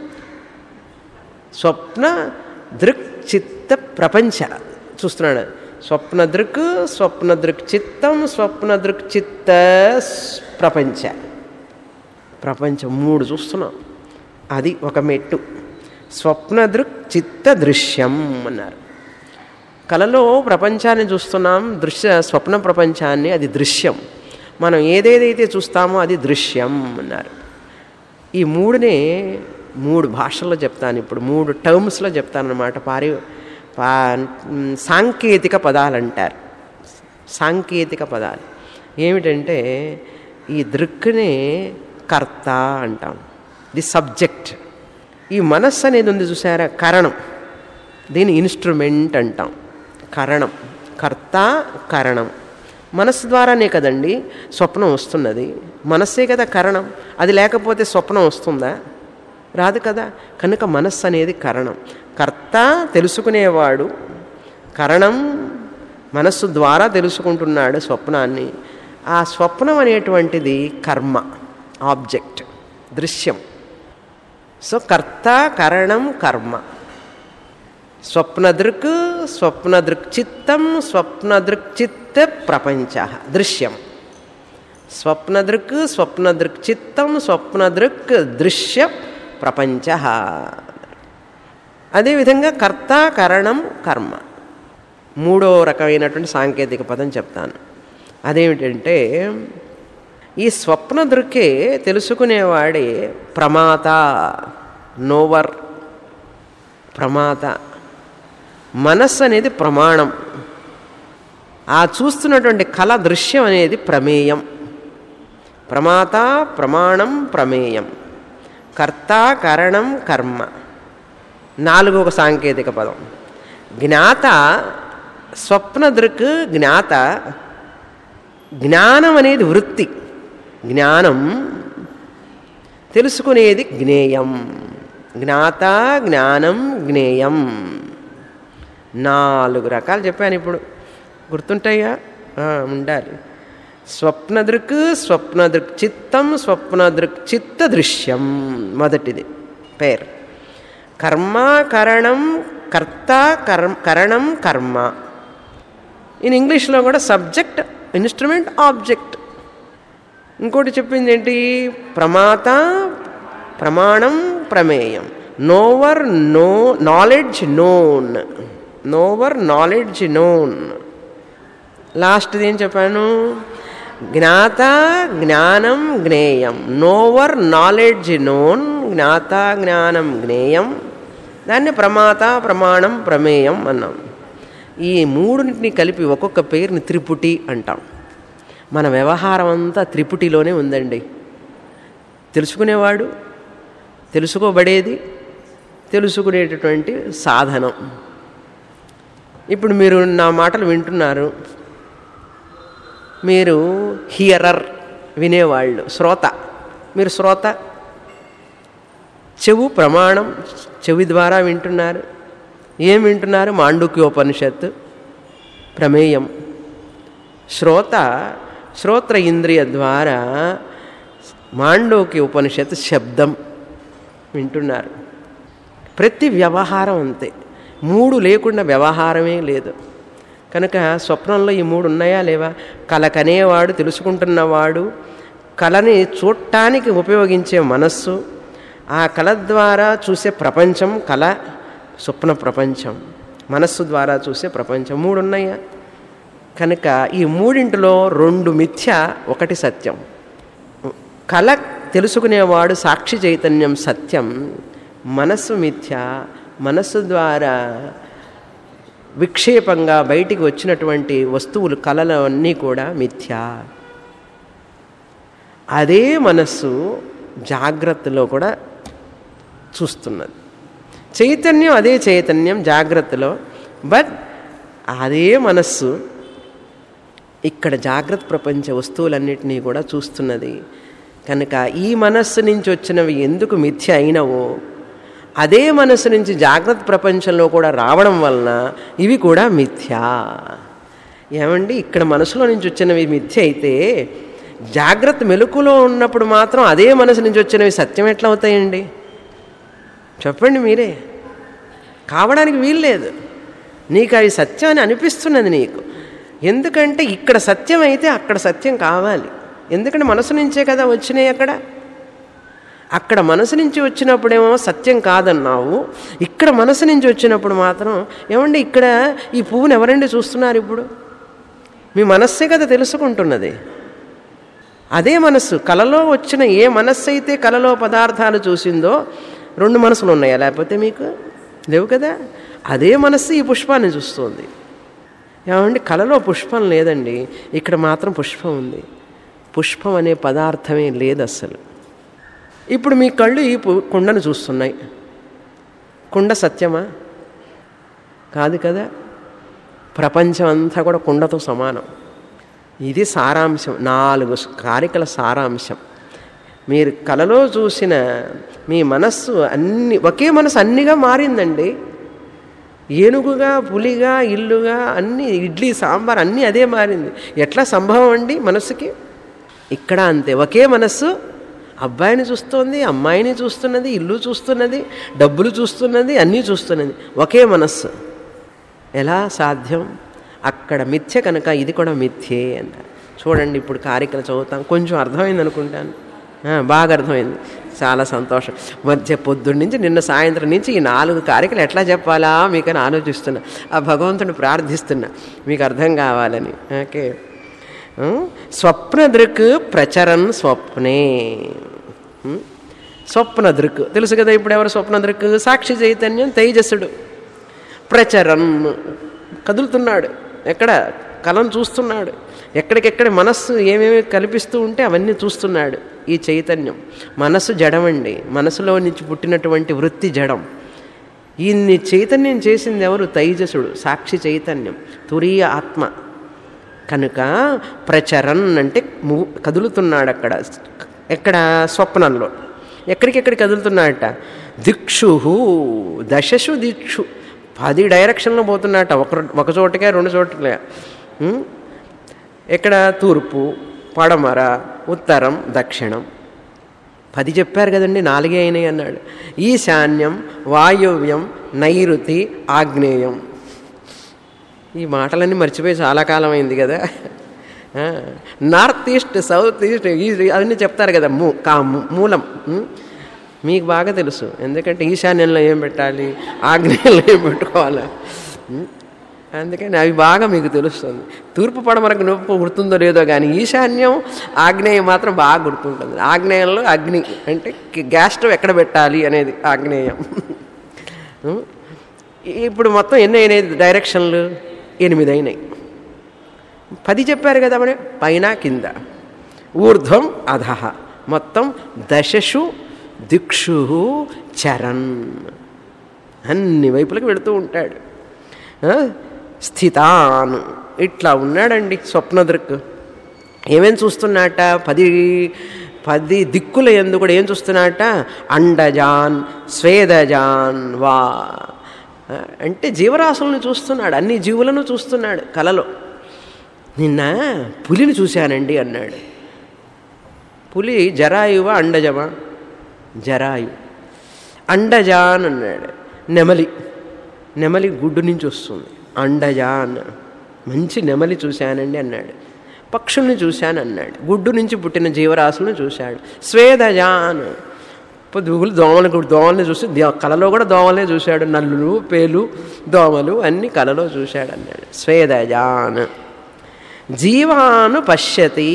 స్వప్న దృక్ చిత్త ప్రపంచ చూస్తున్నాడు స్వప్న దృక్ స్వప్న దృక్ చిత్తం స్వప్న దృక్ చిత్త ప్రపంచ ప్రపంచం మూడు చూస్తున్నాం అది ఒక మెట్టు స్వప్న దృక్ చిత్త దృశ్యం అన్నారు కలలో ప్రపంచాన్ని చూస్తున్నాం దృశ్య స్వప్న ప్రపంచాన్ని అది దృశ్యం మనం ఏదేదైతే చూస్తామో అది దృశ్యం అన్నారు ఈ మూడునే మూడు భాషల్లో చెప్తాను ఇప్పుడు మూడు టర్మ్స్లో చెప్తాను అనమాట పారి పా సాంకేతిక పదాలు అంటారు సాంకేతిక పదాలు ఏమిటంటే ఈ దృక్కునే కర్త అంటాం ది సబ్జెక్ట్ ఈ మనస్సు అనేది ఉంది చూసారా కరణం దీని ఇన్స్ట్రుమెంట్ అంటాం కరణం కర్త కరణం మనస్సు ద్వారానే కదండి స్వప్నం వస్తున్నది మనస్సే కదా కరణం అది లేకపోతే స్వప్నం వస్తుందా రాదు కదా కనుక మనస్సు అనేది కరణం కర్త తెలుసుకునేవాడు కరణం మనస్సు ద్వారా తెలుసుకుంటున్నాడు స్వప్నాన్ని ఆ స్వప్నం అనేటువంటిది కర్మ ఆబ్జెక్ట్ దృశ్యం సో కర్త కరణం కర్మ స్వప్నదృక్ స్వప్నదృక్ చిత్తం స్వప్నదృక్ చిత్త ప్రపంచ దృశ్యం స్వప్నదృక్ స్వప్నదృక్ చిత్తం స్వప్నదృక్ దృశ్య ప్రపంచ అదేవిధంగా కర్త కరణం కర్మ మూడో రకమైనటువంటి సాంకేతిక పదం చెప్తాను అదేమిటంటే ఈ స్వప్న దృక్కే తెలుసుకునేవాడే ప్రమాత నోవర్ ప్రమాత మనస్సు అనేది ప్రమాణం ఆ చూస్తున్నటువంటి కళ దృశ్యం అనేది ప్రమేయం ప్రమాత ప్రమాణం ప్రమేయం కర్త కరణం కర్మ నాలుగు ఒక సాంకేతిక పదం జ్ఞాత స్వప్నదృక్ జ్ఞాత జ్ఞానం అనేది వృత్తి జ్ఞానం తెలుసుకునేది జ్ఞేయం జ్ఞాత జ్ఞానం జ్ఞేయం నాలుగు రకాలు చెప్పాను ఇప్పుడు గుర్తుంటాయా ఉండాలి స్వప్నదృక్ స్వప్నదృక్ చిత్తం స్వప్నదృక్ చిత్త దృశ్యం మొదటిది పేర్ కర్మ కరణం కర్త కర్మ కరణం కర్మ ఇన్ ఇంగ్లీష్లో కూడా సబ్జెక్ట్ ఇన్స్ట్రుమెంట్ ఆబ్జెక్ట్ ఇంకోటి చెప్పింది ఏంటి ప్రమాత ప్రమాణం ప్రమేయం knower no knowledge known knower knowledge known లాస్ట్ది ఏం చెప్పాను జ్ఞాత జ్ఞానం జ్ఞేయం నోవర్ నాలెడ్జ్ నోన్ జ్ఞాత జ్ఞానం జ్ఞేయం దాన్ని ప్రమాత ప్రమాణం ప్రమేయం అన్నాం ఈ మూడుని కలిపి ఒక్కొక్క పేరుని త్రిపుటి అంటాం మన వ్యవహారం అంతా త్రిపుటిలోనే ఉందండి తెలుసుకునేవాడు తెలుసుకోబడేది తెలుసుకునేటటువంటి సాధనం ఇప్పుడు మీరు నా మాటలు వింటున్నారు మీరు హియరర్ వినేవాళ్ళు శ్రోత మీరు శ్రోత చెవు ప్రమాణం చెవి ద్వారా వింటున్నారు ఏం వింటున్నారు మాండుక్యోపనిషత్తు ప్రమేయం శ్రోత శ్రోత్ర ఇంద్రియ ద్వారా మాండోక్య ఉపనిషత్తు శబ్దం వింటున్నారు ప్రతి వ్యవహారం అంతే మూడు లేకుండా వ్యవహారమే లేదు కనుక స్వప్నంలో ఈ మూడు ఉన్నాయా లేవా కల కనేవాడు తెలుసుకుంటున్నవాడు కళని చూడటానికి ఉపయోగించే మనస్సు ఆ కళ ద్వారా చూసే ప్రపంచం కళ స్వప్న ప్రపంచం మనస్సు ద్వారా చూసే ప్రపంచం మూడు ఉన్నాయా కనుక ఈ మూడింటిలో రెండు మిథ్య ఒకటి సత్యం కళ తెలుసుకునేవాడు సాక్షి చైతన్యం సత్యం మనస్సు మిథ్య మనస్సు ద్వారా విక్షేపంగా బయటికి వచ్చినటువంటి వస్తువులు కళలు అన్నీ కూడా మిథ్య అదే మనస్సు జాగ్రత్తలో కూడా చూస్తున్నది చైతన్యం అదే చైతన్యం జాగ్రత్తలో బట్ అదే మనస్సు ఇక్కడ జాగ్రత్త ప్రపంచ వస్తువులన్నిటినీ కూడా చూస్తున్నది కనుక ఈ మనస్సు నుంచి వచ్చినవి ఎందుకు మిథ్య అయినవో అదే మనస్సు నుంచి జాగ్రత్త ప్రపంచంలో కూడా రావడం వలన ఇవి కూడా మిథ్య ఏమండి ఇక్కడ మనసులో నుంచి వచ్చినవి మిథ్య అయితే జాగ్రత్త మెలకులో ఉన్నప్పుడు మాత్రం అదే మనసు నుంచి వచ్చినవి సత్యం ఎట్లా అవుతాయండి చెప్పండి మీరే కావడానికి వీల్లేదు నీకు అవి సత్యం అని అనిపిస్తున్నది నీకు ఎందుకంటే ఇక్కడ సత్యం అయితే అక్కడ సత్యం కావాలి ఎందుకంటే మనసు నుంచే కదా వచ్చినాయి అక్కడ అక్కడ మనసు నుంచి వచ్చినప్పుడేమో సత్యం కాదన్నావు ఇక్కడ మనసు నుంచి వచ్చినప్పుడు మాత్రం ఏమండి ఇక్కడ ఈ పువ్వుని ఎవరండి చూస్తున్నారు ఇప్పుడు మీ మనస్సే కదా తెలుసుకుంటున్నది అదే మనస్సు కలలో వచ్చిన ఏ మనస్సు అయితే కలలో పదార్థాలు చూసిందో రెండు మనసులు ఉన్నాయా లేకపోతే మీకు లేవు కదా అదే మనస్సు ఈ పుష్పాన్ని చూస్తుంది ఏమండి కలలో పుష్పం లేదండి ఇక్కడ మాత్రం పుష్పం ఉంది పుష్పం అనే పదార్థమే లేదు అస్సలు ఇప్పుడు మీ కళ్ళు ఈ పు- కుండను చూస్తున్నాయి కుండ సత్యమా కాదు కదా ప్రపంచం అంతా కూడా కుండతో సమానం ఇది సారాంశం నాలుగు కారికల సారాంశం మీరు కలలో చూసిన మీ మనస్సు అన్ని ఒకే మనసు అన్నిగా మారిందండి ఏనుగుగా పులిగా ఇల్లుగా అన్ని ఇడ్లీ సాంబార్ అన్నీ అదే మారింది ఎట్లా సంభవం అండి మనస్సుకి ఇక్కడ అంతే ఒకే మనస్సు అబ్బాయిని చూస్తోంది అమ్మాయిని చూస్తున్నది ఇల్లు చూస్తున్నది డబ్బులు చూస్తున్నది అన్నీ చూస్తున్నది ఒకే మనస్సు ఎలా సాధ్యం అక్కడ మిథ్య కనుక ఇది కూడా మిథ్యే అన్నారు చూడండి ఇప్పుడు కారికలు చదువుతాం కొంచెం అర్థమైంది అనుకుంటాను ఆ, బాగా అర్థమైంది చాలా సంతోషం మధ్య పొద్దున్న నుంచి నిన్న సాయంత్రం నుంచి ఈ నాలుగు కారికలు ఎట్లా చెప్పాలా మీకని ఆలోచిస్తున్నా ఆ భగవంతుని ప్రార్థిస్తున్నా మీకు అర్థం కావాలని ఓకే ఆ, స్వప్న దృక్ ప్రచరన్ స్వప్నే ఉం? స్వప్న దృక్ తెలుసు కదా ఇప్పుడు ఎవరు స్వప్న దృక్ సాక్షి చైతన్యం తేజస్సుడు ప్రచరన్ కదులుతున్నాడు ఎక్కడ కళను చూస్తున్నాడు ఎక్కడికెక్కడ మనస్సు ఏమేమి కల్పిస్తూ ఉంటే అవన్నీ చూస్తున్నాడు ఈ చైతన్యం మనస్సు జడమండి మనసులో నుంచి పుట్టినటువంటి వృత్తి జడం ఈయన్ని చైతన్యం చేసింది ఎవరు తైజసుడు సాక్షి చైతన్యం తురీయ ఆత్మ కనుక ప్రచరన్ అంటే ము కదులుతున్నాడు అక్కడ ఎక్కడ స్వప్నంలో ఎక్కడికెక్కడికి కదులుతున్నాడట దిక్షు దశషు దిక్షు పది డైరెక్షన్లో పోతున్నట్ట ఒక ఒక చోటకే రెండు చోట్లకే ఉం? ఎక్కడ తూర్పు పడమర ఉత్తరం దక్షిణం పది చెప్పారు కదండి నాలుగే అయినాయి అన్నాడు ఈశాన్యం వాయువ్యం నైరుతి ఆగ్నేయం ఈ మాటలన్నీ మర్చిపోయి చాలా కాలం అయింది కదా ఆ, north east south east east అవన్నీ చెప్తారు కదా మూ కా మూ- మూలం ఉం? మీకు బాగా తెలుసు ఎందుకంటే ఈశాన్యంలో ఏం పెట్టాలి ఆగ్నేయంలో ఏం పెట్టుకోవాలి ఉం? అందుకని అవి బాగా మీకు తెలుస్తుంది తూర్పు పడమరకు నొప్పు గుర్తుందో లేదో కానీ ఈశాన్యం ఆగ్నేయం మాత్రం బాగా గుర్తుంటుంది ఆగ్నేయంలో అగ్ని అంటే గ్యాస్ స్టవ్ ఎక్కడ పెట్టాలి అనేది ఆగ్నేయం ఉం? ఇప్పుడు మొత్తం ఎన్ని అయినాయి డైరెక్షన్లు ఎనిమిది అయినాయి పది చెప్పారు కదా మరి పైన కింద ఊర్ధ్వం అధః మొత్తం దశషు దిక్షు చరణ్ అన్ని వైపులకు వెళుతూ ఉంటాడు ఆ? స్థితాన్ ఇట్లా ఉన్నాడండి స్వప్నదృక్ ఏమేం చూస్తున్నట్ట పది పది దిక్కుల ఎందు కూడా ఏం చూస్తున్నట్ట అండజాన్ స్వేదజాన్ వా ఆ, అంటే జీవరాశులను చూస్తున్నాడు అన్ని జీవులను చూస్తున్నాడు కలలో నిన్న పులిని చూశానండి అన్నాడు పులి జరాయువా అండజమా జరాయు అండజాన్ అన్నాడు నెమలి నెమలి గుడ్డు నుంచి వస్తుంది అండజాన్ మంచి నెమలి చూశానండి అన్నాడు పక్షుల్ని చూశాను అన్నాడు గుడ్డు నుంచి పుట్టిన జీవరాశులను చూశాడు స్వేదజాన్ పొద్దుగులు దోమలు కూడా దోమల్ని చూసి దో- కలలో కూడా దోమలే చూశాడు నల్లులు పేలు దోమలు అన్ని కలలో చూశాడు అన్నాడు స్వేదజాన్ జీవాను పశ్యతి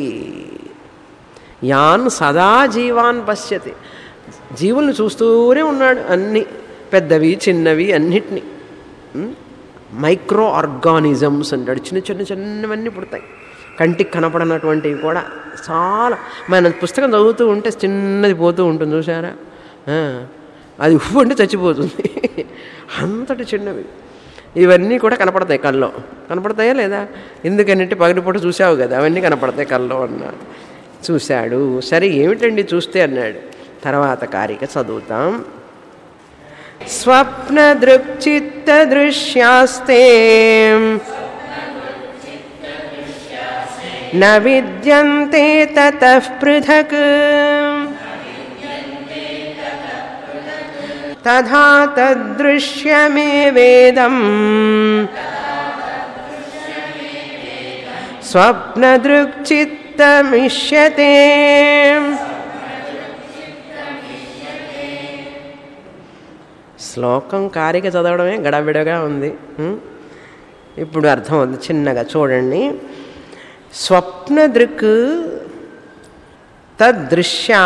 యాన్ సదా జీవాన్ పశ్యతి జీవుల్ని చూస్తూనే ఉన్నాడు అన్ని పెద్దవి చిన్నవి అన్నిటినీ ఉం? మైక్రో ఆర్గానిజమ్స్ అంటాడు చిన్న చిన్న చిన్నవన్నీ పుడతాయి కంటికి కనపడనటువంటివి కూడా చాలా మన పుస్తకం చదువుతూ ఉంటే చిన్నది పోతూ ఉంటుంది చూసారా ఆ, అది ఉప్పు అంటే చచ్చిపోతుంది అంతటి చిన్నవి ఇవన్నీ కూడా కనపడతాయి కల్లో కనపడతాయా లేదా ఎందుకనంటే పగటిపూట చూసావు కదా అవన్నీ కనపడతాయి కల్లో అన్నాడు చూశాడు సరే ఏమిటండి చూస్తే అన్నాడు తర్వాత కారిక చదువుతాం స్వప్నదృక్చిత్త దృశ్యాస్తే న విద్యంతే తతః పృథక్ తథా తదృశ్యమేవేదం స్వప్నదృక్చిత్తమిష్యతే శ్లోకం కారిక చదవడమే గడబిడగా ఉంది ఉం? ఇప్పుడు అర్థం అవుతుంది చిన్నగా చూడండి స్వప్నదృక్ తదృశ్యా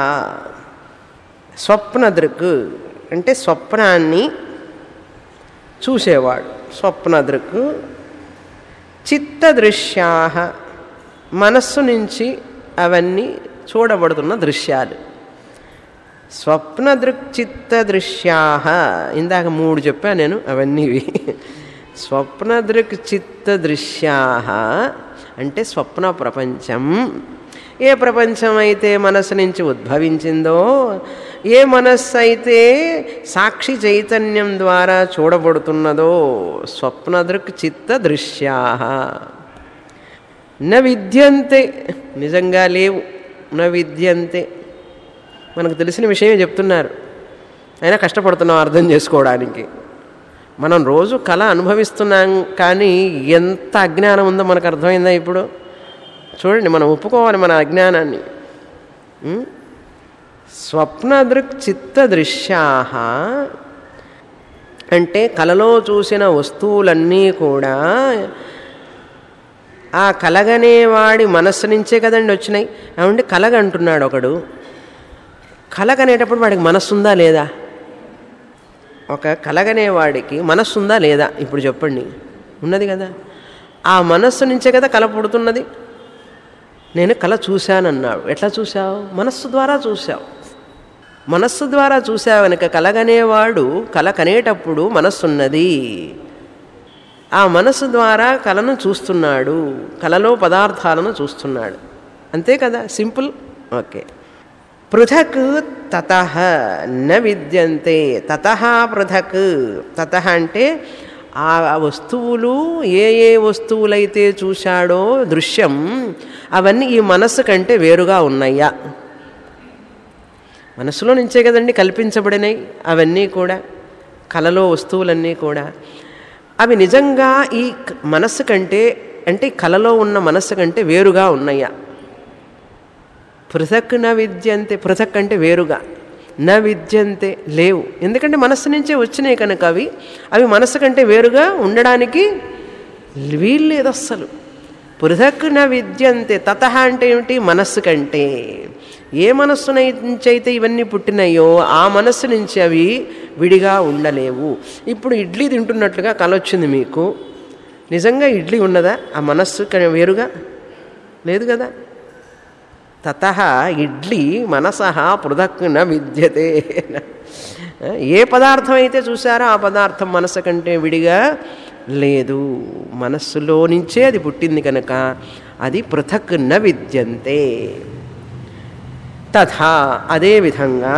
స్వప్నదృక్ అంటే స్వప్నాన్ని చూసేవాడు స్వప్నదృక్ చిత్తదృశ్యా మనస్సు నుంచి అవన్నీ చూడబడుతున్న దృశ్యాలు స్వప్నదృక్చిత్త దృశ్యా ఇందాక మూడు చెప్పాను నేను అవన్నీ ఇవి. స్వప్నదృక్ చిత్త దృశ్యా అంటే స్వప్న ప్రపంచం ఏ ప్రపంచం అయితే మనస్సు నుంచి ఉద్భవించిందో ఏ మనస్సు అయితే సాక్షి చైతన్యం ద్వారా చూడబడుతున్నదో స్వప్నదృక్ చిత్త దృశ్యా న విద్యంతే నిజంగా లేవు న విద్యంతే మనకు తెలిసిన విషయమే చెప్తున్నారు అయినా కష్టపడుతున్నాం అర్థం చేసుకోవడానికి మనం రోజు కళ అనుభవిస్తున్నాం కానీ ఎంత అజ్ఞానం ఉందో మనకు అర్థమైందా ఇప్పుడు చూడండి మనం ఒప్పుకోవాలి మన అజ్ఞానాన్ని ఉం? స్వప్నదృక్ చిత్త దృశ్యా అంటే కలలో చూసిన వస్తువులన్నీ కూడా ఆ కలగనేవాడి మనస్సు నుంచే కదండి వచ్చినాయి ఏమంటే కలగ అంటున్నాడు ఒకడు కలగనేటప్పుడు వాడికి మనస్సు ఉందా లేదా ఒక కలగనేవాడికి మనస్సు ఉందా లేదా ఇప్పుడు చెప్పండి ఉన్నది కదా ఆ మనస్సు నుంచే కదా కల పుడుతున్నది నేను కళ చూశానన్నాడు ఎట్లా చూశావు మనస్సు ద్వారా చూశావు మనస్సు ద్వారా చూశావు కనుక కలగనేవాడు కల కనేటప్పుడు మనస్సున్నది ఆ మనస్సు ద్వారా కళను చూస్తున్నాడు కళలో పదార్థాలను చూస్తున్నాడు అంతే కదా సింపుల్ ఓకే పృథక్ తత న విద్యంతే తత పృథక్ తత అంటే ఆ వస్తువులు ఏ ఏ వస్తువులైతే చూశాడో దృశ్యం అవన్నీ ఈ మనస్సు కంటే వేరుగా ఉన్నాయా మనసులో నుంచే కదండి కల్పించబడినాయి అవన్నీ కూడా కలలో వస్తువులన్నీ కూడా అవి నిజంగా ఈ క- మనస్సు కంటే అంటే ఈ కలలో ఉన్న మనస్సు కంటే వేరుగా ఉన్నాయా పృథక్ న విద్యంతే పృథక్ అంటే వేరుగా న విద్యంతే లేవు ఎందుకంటే మనస్సు నుంచే వచ్చినాయి కనుక అవి అవి మనస్సు కంటే వేరుగా ఉండడానికి వీల్లేదు అస్సలు పృథక్ న విద్యంతే తత అంటే ఏమిటి మనస్సు కంటే ఏ మనస్సు నుంచి అయితే ఇవన్నీ పుట్టినాయో ఆ మనస్సు నుంచి అవి విడిగా ఉండలేవు ఇప్పుడు ఇడ్లీ తింటున్నట్లుగా కలొచ్చింది మీకు నిజంగా ఇడ్లీ ఉన్నదా ఆ మనస్సు క- వేరుగా లేదు కదా తత ఇడ్లీ మనస పృథక్ న విద్యతే ఏ పదార్థం అయితే చూసారో ఆ పదార్థం మనసు కంటే విడిగా లేదు మనస్సులో నుంచే అది పుట్టింది కనుక అది పృథక్ న విద్యంతే తథా అదేవిధంగా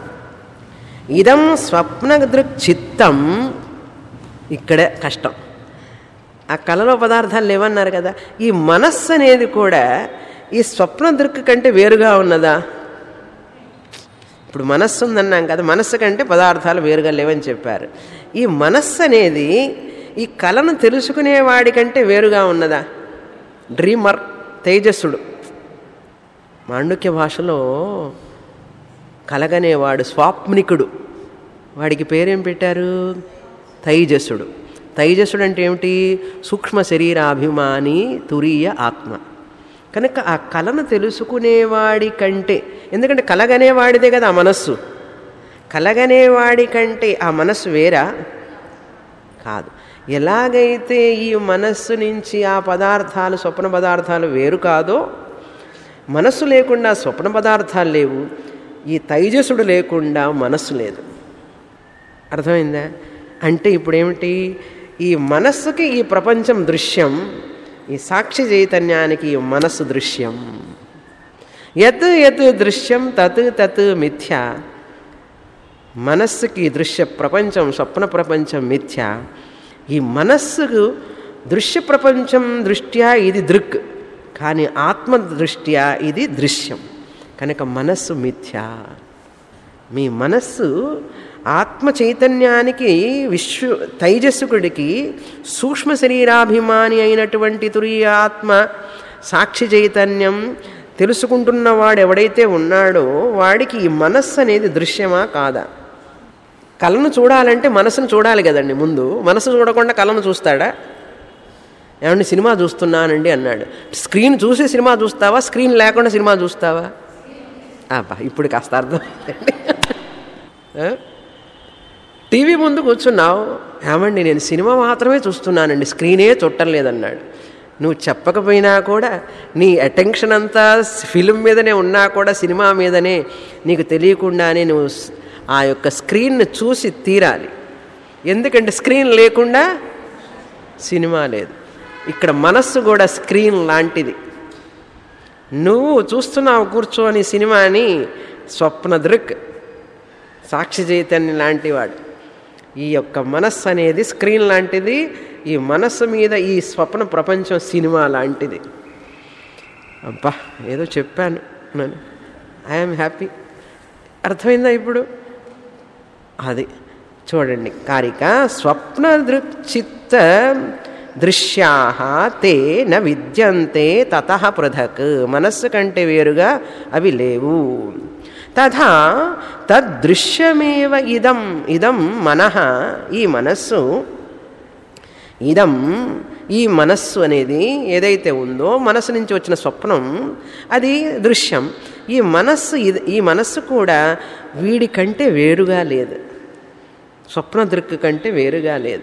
ఇదం స్వప్నదృక్ చిత్తం ఇక్కడే కష్టం ఆ కళలో పదార్థాలు లేవన్నారు కదా ఈ మనస్సు అనేది కూడా ఈ స్వప్న దృక్కు కంటే వేరుగా ఉన్నదా ఇప్పుడు మనస్సు ఉందన్నాం కదా మనస్సు కంటే పదార్థాలు వేరుగా లేవని చెప్పారు ఈ మనస్సు అనేది ఈ కళను తెలుసుకునేవాడి కంటే వేరుగా ఉన్నదా డ్రీమర్ తేజస్సుడు మాండుక్య భాషలో కలగనేవాడు స్వాప్నికుడు వాడికి పేరేం పెట్టారు తైజసుడు తైజసుడు అంటే ఏమిటి సూక్ష్మ శరీరాభిమాని తురీయ ఆత్మ కనుక ఆ కళను తెలుసుకునేవాడి కంటే ఎందుకంటే కలగనేవాడిదే కదా ఆ మనస్సు కలగనేవాడి కంటే ఆ మనస్సు వేరా కాదు ఎలాగైతే ఈ మనస్సు నుంచి ఆ పదార్థాలు స్వప్న పదార్థాలు వేరు కాదో మనస్సు లేకుండా స్వప్న పదార్థాలు లేవు ఈ తైజసుడు లేకుండా మనస్సు లేదు అర్థమైందా అంటే ఇప్పుడేమిటి ఈ మనస్సుకి ఈ ప్రపంచం దృశ్యం ఈ సాక్షి చైతన్యానికి ఈ మనస్సు దృశ్యం యత్ యత్ దృశ్యం తత్ తత్ మిథ్య మనస్సుకి దృశ్య ప్రపంచం స్వప్న ప్రపంచం మిథ్య ఈ మనస్సుకు దృశ్య ప్రపంచం దృష్ట్యా ఇది దృక్ కానీ ఆత్మ దృష్ట్యా ఇది దృశ్యం కనుక మనస్సు మిథ్య మీ మనస్సు ఆత్మ చైతన్యానికి విశ్వ తైజస్సుకుడికి సూక్ష్మ శరీరాభిమాని అయినటువంటి తురియ ఆత్మ సాక్షి చైతన్యం తెలుసుకుంటున్నవాడు ఎవడైతే ఉన్నాడో వాడికి ఈ మనస్సు అనేది దృశ్యమా కాదా కళను చూడాలంటే మనసును చూడాలి కదండి ముందు మనసు చూడకుండా కళను చూస్తాడా ఏమండి సినిమా చూస్తున్నానండి అన్నాడు స్క్రీన్ చూసి సినిమా చూస్తావా స్క్రీన్ లేకుండా సినిమా చూస్తావా అబ్బా ఇప్పుడు కాస్త అర్థం టీవీ ముందు కూర్చున్నావు ఏమండి నేను సినిమా మాత్రమే చూస్తున్నానండి స్క్రీనే చుట్టం లేదన్నాడు నువ్వు చెప్పకపోయినా కూడా నీ అటెన్షన్ అంతా ఫిలిం మీదనే ఉన్నా కూడా సినిమా మీదనే నీకు తెలియకుండానే నువ్వు స్- ఆ యొక్క స్క్రీన్ను చూసి తీరాలి ఎందుకంటే స్క్రీన్ లేకుండా సినిమా లేదు ఇక్కడ మనస్సు కూడా స్క్రీన్ లాంటిది నువ్వు చూస్తున్నావు కూర్చొని సినిమాని స్వప్న దృక్ సాక్షి చైతన్యం లాంటివాడు ఈ యొక్క మనస్సు అనేది స్క్రీన్ లాంటిది ఈ మనస్సు మీద ఈ స్వప్న ప్రపంచం సినిమా లాంటిది అబ్బా ఏదో చెప్పాను నేను ఐఎమ్ హ్యాపీ అర్థమైందా ఇప్పుడు అది చూడండి కారిక స్వప్న దృక్చిత్త దృశ్యా తే న విద్యంతే తత పృథక్ మనస్సు కంటే వేరుగా అవి లేవు తథా తద్దృశ్యమేవ ఇదం ఇదం మనః ఈ మనస్సు ఇదం ఈ మనస్సు అనేది ఏదైతే ఉందో మనస్సు నుంచి వచ్చిన స్వప్నం అది దృశ్యం ఈ మనస్సు ఇది ఈ మనస్సు కూడా వీడి కంటే వేరుగా లేదు స్వప్న దృక్కు కంటే వేరుగా లేదు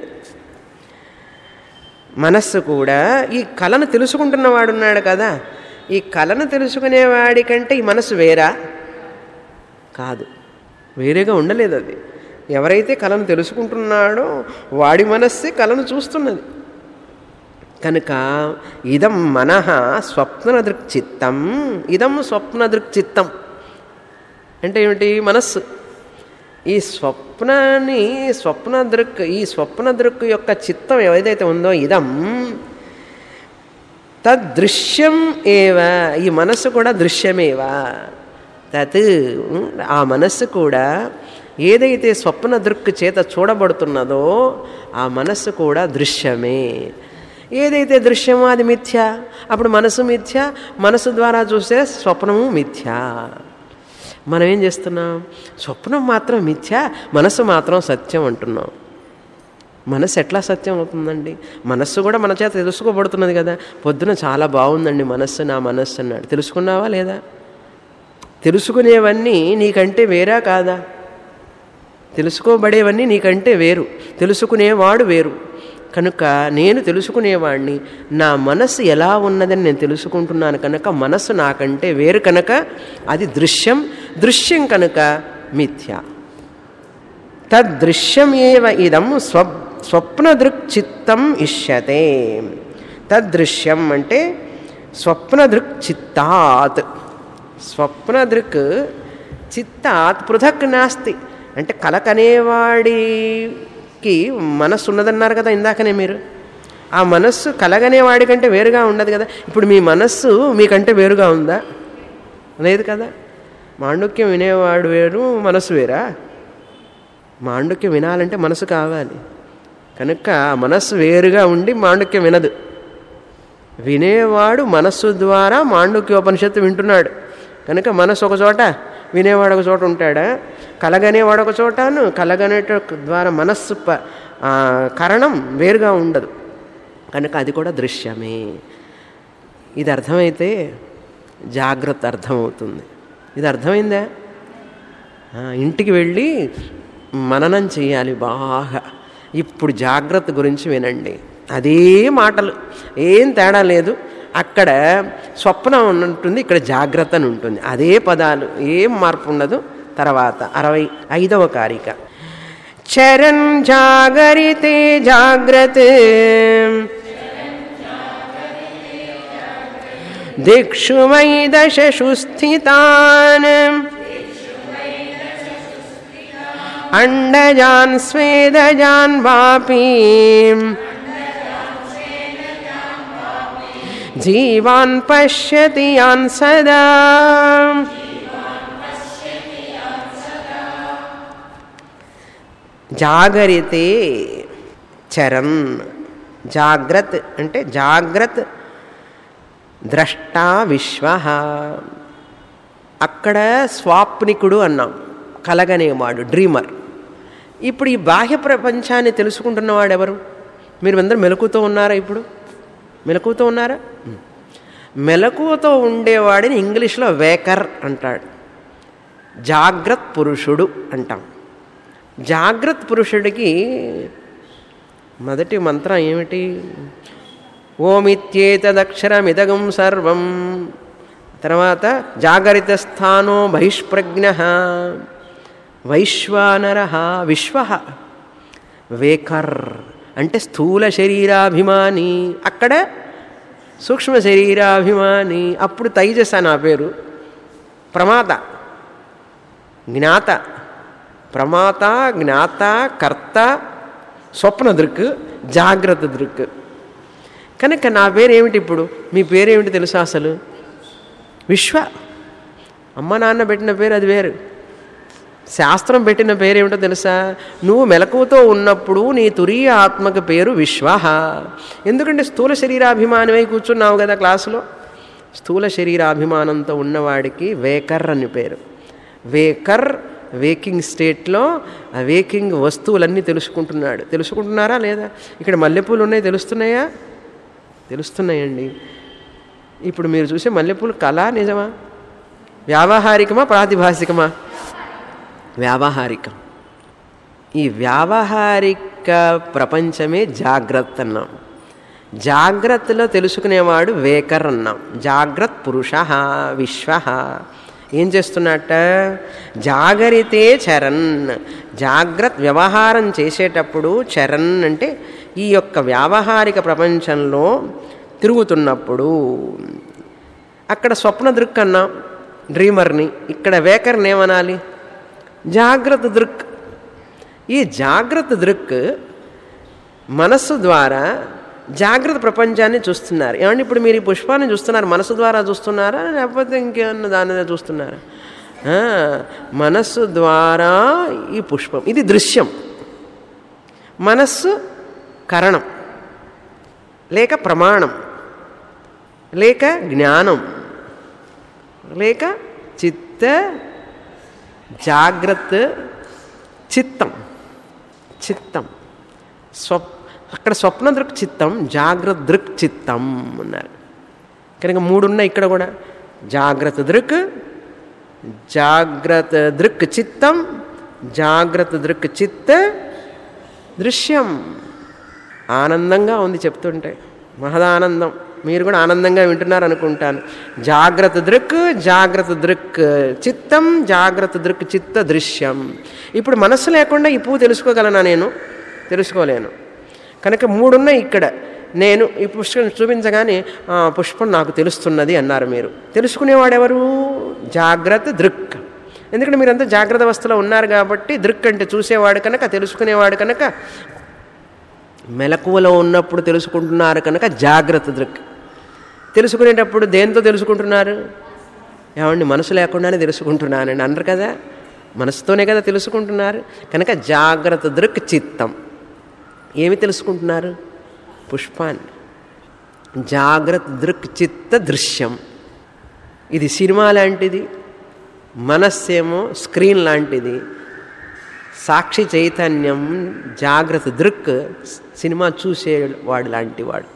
మనస్సు కూడా ఈ కళను తెలుసుకుంటున్నవాడు ఉన్నాడు కదా ఈ కళను తెలుసుకునేవాడి కంటే ఈ మనస్సు వేరా కాదు వేరేగా ఉండలేదు అది ఎవరైతే కళను తెలుసుకుంటున్నాడో వాడి మనస్సే కళను చూస్తున్నది కనుక ఇదం మనః స్వప్న దృక్చిత్తం ఇదం స్వప్న దృక్చిత్తం అంటే ఏమిటి మనస్సు ఈ స్వప్నాన్ని స్వప్న దృక్ ఈ స్వప్న దృక్ యొక్క చిత్తం ఏదైతే ఉందో ఇదం తద్దృశ్యం ఏవ ఈ మనస్సు కూడా దృశ్యమేవా తత్ ఆ మనస్సు కూడా ఏదైతే స్వప్న దృక్ చేత చూడబడుతున్నదో ఆ మనస్సు కూడా దృశ్యమే ఏదైతే దృశ్యమో అది మిథ్య అప్పుడు మనసు మిథ్య మనసు ద్వారా చూస్తే స్వప్నము మిథ్య మనం ఏం చేస్తున్నాం స్వప్నం మాత్రం మిథ్య మనసు మాత్రం సత్యం అంటున్నాం మనసు ఎట్లా సత్యం అవుతుందండి మనస్సు కూడా మన చేత తెలుసుకోబడుతున్నది కదా పొద్దున చాలా బాగుందండి మనస్సు నా మనస్సు అన్నాడు తెలుసుకున్నావా లేదా తెలుసుకునేవన్నీ నీకంటే వేరా కాదా తెలుసుకోబడేవన్నీ నీకంటే వేరు తెలుసుకునేవాడు వేరు కనుక నేను తెలుసుకునేవాడిని నా మనస్సు ఎలా ఉన్నదని నేను తెలుసుకుంటున్నాను కనుక మనస్సు నాకంటే వేరు కనుక అది దృశ్యం దృశ్యం కనుక మిథ్య తద్దృశ్యమేవ ఇదం స్వ స్వప్నదృక్చిత్తం ఇష్యతే తద్దృశ్యం అంటే స్వప్నదృక్ చిత్తాత్ స్వప్నదృక్ చిత్తాత్ పృథక్ నాస్తి అంటే కలకనేవాడికి మనస్సు ఉన్నదన్నారు కదా ఇందాకనే మీరు ఆ మనస్సు కలగనేవాడి కంటే వేరుగా ఉండదు కదా ఇప్పుడు మీ మనస్సు మీకంటే వేరుగా ఉందా లేదు కదా మాండుక్యం వినేవాడు వేరు మనస్సు వేరా మాండుక్యం వినాలంటే మనసు కావాలి కనుక ఆ మనస్సు వేరుగా ఉండి మాండుక్యం వినదు వినేవాడు మనస్సు ద్వారా మాండుక్యోపనిషత్తు వింటున్నాడు కనుక మనస్సు ఒక చోట వినేవాడు ఒక చోట ఉంటాడా కలగనేవాడు ఒక చోటను కలగనేట ద్వారా మనస్సు ప కరణం వేరుగా ఉండదు కనుక అది కూడా దృశ్యమే ఇది అర్థమైతే జాగ్రత్త అర్థమవుతుంది ఇది అర్థమైందా ఇంటికి వెళ్ళి మననం చేయాలి బాగా ఇప్పుడు జాగ్రత్త గురించి వినండి అదే మాటలు ఏం తేడా లేదు అక్కడ స్వప్నం ఉంటుంది ఇక్కడ జాగ్రత్త అని ఉంటుంది అదే పదాలు ఏం మార్పు ఉండదు తర్వాత అరవై ఐదవ కారిక చరణ్ జాగరితే జాగ్రత్త దిక్షు వై దశషు స్థితాన్ అండజాన్ స్వేదజాన్ వాపీ జీవాన్ పశ్యతి యాన్ సదా జాగరితే చరణ్ జాగ్రత్ అంటే జాగ్రత్ ద్రష్టా విశ్వ అక్కడ స్వాప్నికుడు అన్నాం కలగనేవాడు డ్రీమర్ ఇప్పుడు ఈ బాహ్య ప్రపంచాన్ని తెలుసుకుంటున్నవాడు ఎవరు మీరు అందరూ మెలకుతో ఉన్నారా ఇప్పుడు మెలకుతో ఉన్నారా మెలకువతో ఉండేవాడిని ఇంగ్లీష్లో వేకర్ అంటాడు జాగ్రత్ పురుషుడు అంటాం జాగ్రత్త పురుషుడికి మొదటి మంత్రం ఏమిటి ఓమిత్యేతదక్షరమిదగం సర్వం తర్వాత జాగరిత స్థానో బహిష్ప్రజ్ఞ వైశ్వానర విశ్వ వేకర్ అంటే స్థూల శరీరాభిమాని అక్కడ సూక్ష్మ శరీరాభిమాని అప్పుడు తైజస నా పేరు ప్రమాత జ్ఞాత ప్రమాత జ్ఞాత కర్త స్వప్న దృక్ జాగ్రత్త దృక్ కనుక నా పేరేమిటి ఇప్పుడు మీ పేరేమిటి తెలుసా అసలు విశ్వ అమ్మ నాన్న పెట్టిన పేరు అది వేరు శాస్త్రం పెట్టిన పేరేమిటో తెలుసా నువ్వు మెలకువతో ఉన్నప్పుడు నీ తురీయ ఆత్మక పేరు విశ్వ ఎందుకంటే స్థూల శరీరాభిమానమై కూర్చున్నావు కదా క్లాసులో స్థూల శరీరాభిమానంతో ఉన్నవాడికి వేకర్ అని పేరు వేకర్ వేకింగ్ స్టేట్లో ఆ వేకింగ్ వస్తువులన్నీ తెలుసుకుంటున్నాడు తెలుసుకుంటున్నారా లేదా ఇక్కడ మల్లెపూలు ఉన్నాయి తెలుస్తున్నాయా తెలుస్తున్నాయండి ఇప్పుడు మీరు చూసే మల్లెపూలు కళ నిజమా వ్యావహారికమా ప్రాతిభాసికమా వ్యావహారికం ఈ వ్యావహారిక ప్రపంచమే జాగ్రత్త అన్నాం జాగ్రత్తలో తెలుసుకునేవాడు వేకర్ అన్నాం జాగ్రత్త పురుష విశ్వ ఏం చేస్తున్నట్ట జాగరితే చరణ్ జాగ్రత్త వ్యవహారం చేసేటప్పుడు చరణ్ అంటే ఈ యొక్క వ్యావహారిక ప్రపంచంలో తిరుగుతున్నప్పుడు అక్కడ స్వప్న దృక్ అన్నాం డ్రీమర్ని ఇక్కడ వేకర్ని ఏమనాలి జాగ్రత్త దృక్ ఈ జాగ్రత్త దృక్ మనస్సు ద్వారా జాగ్రత్త ప్రపంచాన్ని చూస్తున్నారు ఏమంటే ఇప్పుడు మీరు ఈ పుష్పాన్ని చూస్తున్నారు మనసు ద్వారా చూస్తున్నారా లేకపోతే ఇంకేమన్నా దాని మీద చూస్తున్నారా ఆ, మనస్సు ద్వారా ఈ పుష్పం ఇది దృశ్యం మనస్సు కరణం లేక ప్రమాణం లేక జ్ఞానం లేక చిత్త జాగ్రత్త చిత్తం చిత్తం స్వప్ అక్కడ స్వప్న దృక్ చిత్తం జాగ్రత్త దృక్ చిత్తం అన్నారు కనుక మూడున్నాయి ఇక్కడ కూడా జాగ్రత్త దృక్ జాగ్రత్త దృక్ చిత్తం జాగ్రత్త దృక్ చిత్త దృశ్యం ఆనందంగా ఉంది చెప్తుంటే మహదానందం మీరు కూడా ఆనందంగా వింటున్నారు అనుకుంటాను జాగ్రత్త దృక్ జాగ్రత్త దృక్ చిత్తం జాగ్రత్త దృక్ చిత్త దృశ్యం ఇప్పుడు మనస్సు లేకుండా ఈ పువ్వు తెలుసుకోగలనా నేను తెలుసుకోలేను కనుక మూడున్నాయి ఇక్కడ నేను ఈ పుష్పం చూపించగానే "ఆ, పుష్పం నాకు తెలుస్తున్నది అన్నారు మీరు తెలుసుకునేవాడెవరు జాగ్రత్త దృక్ ఎందుకంటే మీరంతా జాగ్రత్త అవస్థలో ఉన్నారు కాబట్టి దృక్ అంటే చూసేవాడు కనుక తెలుసుకునేవాడు కనుక మెలకువలో ఉన్నప్పుడు తెలుసుకుంటున్నారు కనుక జాగ్రత్త దృక్ తెలుసుకునేటప్పుడు దేంతో తెలుసుకుంటున్నారు ఏమండి మనసు లేకుండానే తెలుసుకుంటున్నానండి అన్నారు కదా మనసుతోనే కదా తెలుసుకుంటున్నారు కనుక జాగ్రత్త దృక్ చిత్తం ఏమి తెలుసుకుంటున్నారు పుష్పాన్ని జాగ్రత్త దృక్ చిత్త దృశ్యం ఇది సినిమా లాంటిది మనస్సేమో స్క్రీన్ లాంటిది సాక్షి చైతన్యం జాగ్రత్త దృక్ సినిమా చూసేవాడు లాంటి వాడు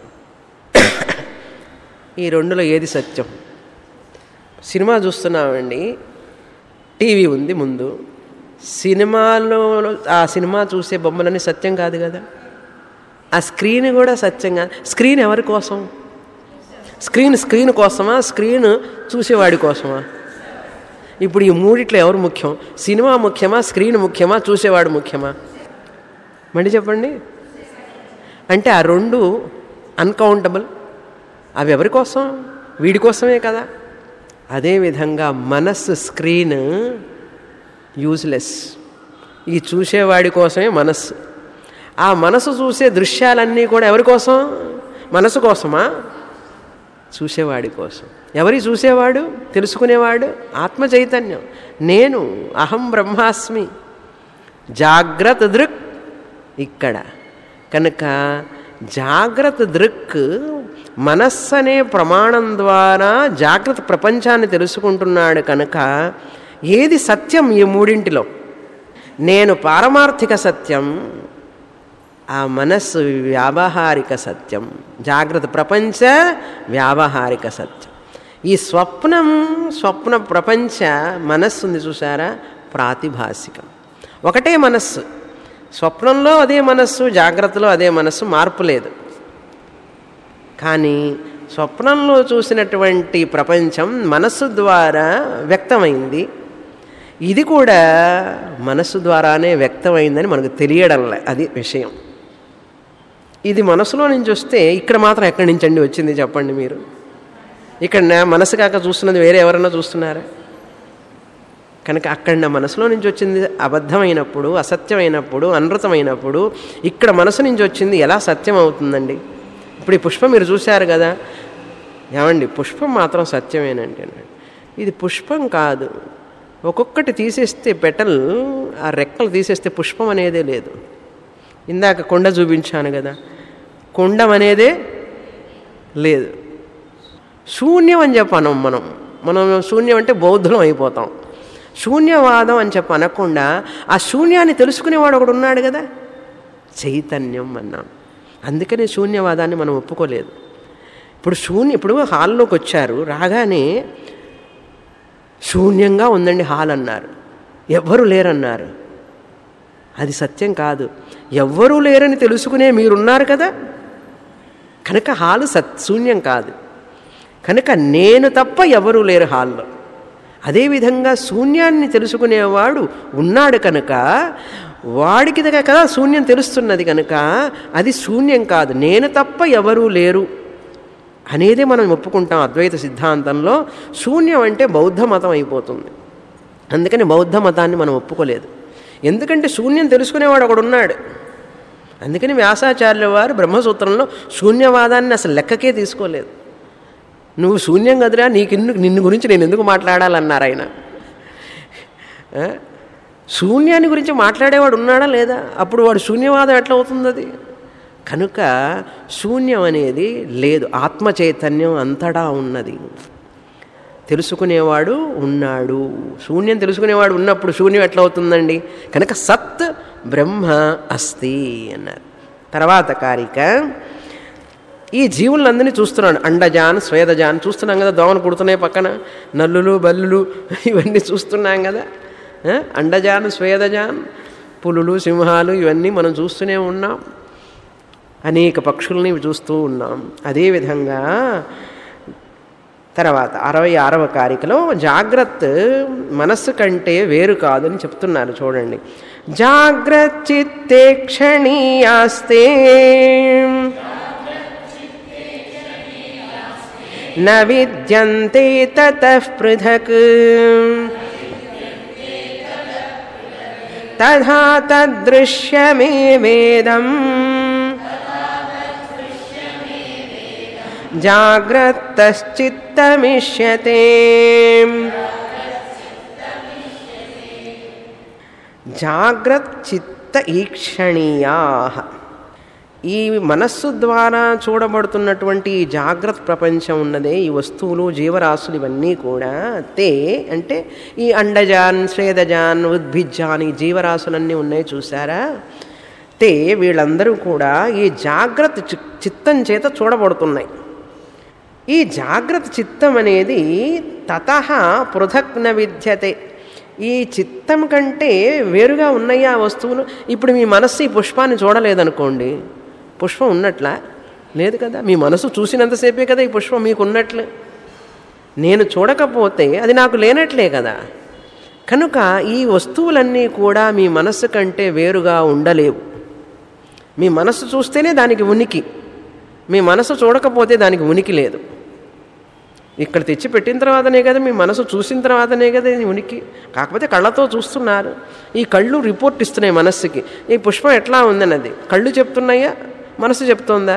ఈ రెండులో ఏది సత్యం సినిమా చూస్తున్నామండి టీవీ ఉంది ముందు సినిమాలో ఆ సినిమా చూసే బొమ్మలన్నీ సత్యం కాదు కదా ఆ స్క్రీన్ కూడా సత్యం కాదు స్క్రీన్ ఎవరి కోసం స్క్రీన్ స్క్రీన్ కోసమా స్క్రీన్ చూసేవాడి కోసమా ఇప్పుడు ఈ మూడిట్లో ఎవరు ముఖ్యం సినిమా ముఖ్యమా స్క్రీన్ ముఖ్యమా చూసేవాడు ముఖ్యమా మళ్ళీ చెప్పండి అంటే ఆ రెండు అన్కౌంటబుల్ అవి ఎవరి కోసం వీడి కోసమే కదా అదేవిధంగా మనస్సు స్క్రీన్ యూజ్లెస్ ఈ చూసేవాడి కోసమే మనస్సు ఆ మనసు చూసే దృశ్యాలన్నీ కూడా ఎవరి కోసం మనసు కోసమా చూసేవాడి కోసం ఎవరి చూసేవాడు తెలుసుకునేవాడు ఆత్మ చైతన్యం నేను అహం బ్రహ్మాస్మి జాగ్రత్త దృక్ ఇక్కడ కనుక జాగ్రత్త దృక్ మనస్సు అనే ప్రమాణం ద్వారా జాగ్రత్త ప్రపంచాన్ని తెలుసుకుంటున్నాడు కనుక ఏది సత్యం ఈ మూడింటిలో నేను పారమార్థిక సత్యం ఆ మనస్సు వ్యావహారిక సత్యం జాగ్రత్త ప్రపంచ వ్యావహారిక సత్యం ఈ స్వప్నం స్వప్న ప్రపంచ మనస్సు ఉంది చూసారా ప్రాతిభాసికం ఒకటే మనస్సు స్వప్నంలో అదే మనస్సు జాగ్రత్తలో అదే మనస్సు మార్పు లేదు కానీ స్వప్నంలో చూసినటువంటి ప్రపంచం మనస్సు ద్వారా వ్యక్తమైంది ఇది కూడా మనస్సు ద్వారానే వ్యక్తమైందని మనకు తెలియడంలే అది విషయం ఇది మనసులో నుంచి వస్తే ఇక్కడ మాత్రం ఎక్కడి నుంచి అండి వచ్చింది చెప్పండి మీరు ఇక్కడ నా మనసు కాక చూస్తున్నది వేరే ఎవరన్నా చూస్తున్నారా కనుక అక్కడ నా మనసులో నుంచి వచ్చింది అబద్ధమైనప్పుడు అసత్యమైనప్పుడు అనృతమైనప్పుడు ఇక్కడ మనసు నుంచి వచ్చింది ఎలా సత్యం అవుతుందండి ఇప్పుడు ఈ పుష్పం మీరు చూశారు కదా ఏమండి పుష్పం మాత్రం సత్యమేనండి అన్నాడు ఇది పుష్పం కాదు ఒక్కొక్కటి తీసేస్తే పెటల్ ఆ రెక్కలు తీసేస్తే పుష్పం అనేదే లేదు ఇందాక కొండ చూపించాను కదా కొండం అనేదే లేదు శూన్యం అని చెప్పాను మనం మనం శూన్యం అంటే బౌద్ధులం అయిపోతాం శూన్యవాదం అని చెప్పి అనకుండా ఆ శూన్యాన్ని తెలుసుకునేవాడు ఒకడు ఉన్నాడు కదా చైతన్యం అన్నాం అందుకనే శూన్యవాదాన్ని మనం ఒప్పుకోలేదు ఇప్పుడు శూన్య ఇప్పుడు హాల్లోకి వచ్చారు రాగానే శూన్యంగా ఉందండి హాల్ అన్నారు ఎవ్వరు లేరన్నారు అది సత్యం కాదు ఎవ్వరూ లేరని తెలుసుకునే మీరున్నారు కదా కనుక హాలు సత్ శూన్యం కాదు కనుక నేను తప్ప ఎవరూ లేరు హాల్లో అదేవిధంగా శూన్యాన్ని తెలుసుకునేవాడు ఉన్నాడు కనుక వాడికి కదా శూన్యం తెలుస్తున్నది కనుక అది శూన్యం కాదు నేను తప్ప ఎవరూ లేరు అనేదే మనం ఒప్పుకుంటాం అద్వైత సిద్ధాంతంలో శూన్యం అంటే బౌద్ధ మతం అయిపోతుంది అందుకని బౌద్ధ మతాన్ని మనం ఒప్పుకోలేదు ఎందుకంటే శూన్యం తెలుసుకునేవాడు ఒకడు ఉన్నాడు అందుకని వ్యాసాచార్యుల వారు బ్రహ్మసూత్రంలో శూన్యవాదాన్ని అసలు లెక్కకే తీసుకోలేదు నువ్వు శూన్యం కదరా నీకు నిన్ను గురించి నేను ఎందుకు మాట్లాడాలన్నారు ఆయన ఆ? శూన్యాన్ని గురించి మాట్లాడేవాడు ఉన్నాడా లేదా అప్పుడు వాడు శూన్యవాదం ఎట్లా అవుతుంది అది కనుక శూన్యం అనేది లేదు ఆత్మ చైతన్యం అంతటా ఉన్నది తెలుసుకునేవాడు ఉన్నాడు శూన్యం తెలుసుకునేవాడు ఉన్నప్పుడు శూన్యం ఎట్లా అవుతుందండి కనుక సత్ బ్రహ్మ అస్తి అన్నారు తర్వాత కారిక ఈ జీవులందరినీ చూస్తున్నాడు అండజాన్ స్వేదజాన్ చూస్తున్నాం కదా దోమలు కుడుతున్నాయి పక్కన నల్లులు బల్లులు ఇవన్నీ చూస్తున్నాం కదా ఆ? అండజాన్ స్వేదజాన్ పులులు సింహాలు ఇవన్నీ మనం చూస్తూనే ఉన్నాం అనేక పక్షుల్ని చూస్తూ ఉన్నాం అదేవిధంగా తర్వాత అరవై ఆరవ కారికలో జాగ్రత్త మనస్సు కంటే వేరు కాదని చెప్తున్నారు చూడండి జాగ్రత్త చిత్తే క్షణీయాస్తే న విద్యంతే తతః పృథక్ తథా తదృశ్యమే వేదం జాగ్రత్తశ్చిత్తమిష్యతే జాగ్రత్ చిత్త ఈక్షణీయా ఈ మనస్సు ద్వారా చూడబడుతున్నటువంటి ఈ జాగ్రత్త ప్రపంచం ఉన్నదే ఈ వస్తువులు జీవరాశులు ఇవన్నీ కూడా తే అంటే ఈ అండజాన్ స్వేదజాన్ ఉద్భిజాన్ ఈ జీవరాశులన్నీ ఉన్నాయి చూసారా తే వీళ్ళందరూ కూడా ఈ జాగ్రత్త చి- చిత్తం చేత చూడబడుతున్నాయి ఈ జాగ్రత్త చిత్తం అనేది తత పృథక్ న విద్యతే ఈ చిత్తం కంటే వేరుగా ఉన్నాయి ఆ వస్తువులు ఇప్పుడు మీ మనస్సు ఈ పుష్పాన్ని చూడలేదనుకోండి పుష్పం ఉన్నట్లా లేదు కదా మీ మనసు చూసినంతసేపే కదా ఈ పుష్పం మీకు ఉన్నట్లు నేను చూడకపోతే అది నాకు లేనట్లే కదా కనుక ఈ వస్తువులన్నీ కూడా మీ మనస్సు కంటే వేరుగా ఉండలేవు మీ మనస్సు చూస్తేనే దానికి ఉనికి మీ మనసు చూడకపోతే దానికి ఉనికి లేదు ఇక్కడ తెచ్చి పెట్టిన తర్వాతనే కదా మీ మనసు చూసిన తర్వాతనే కదా ఇది ఉనికి కాకపోతే కళ్ళతో చూస్తున్నారు ఈ కళ్ళు రిపోర్ట్ ఇస్తున్నాయి మనస్సుకి ఈ పుష్పం ఎట్లా ఉందన్నది కళ్ళు చెప్తున్నాయా మనసు చెప్తోందా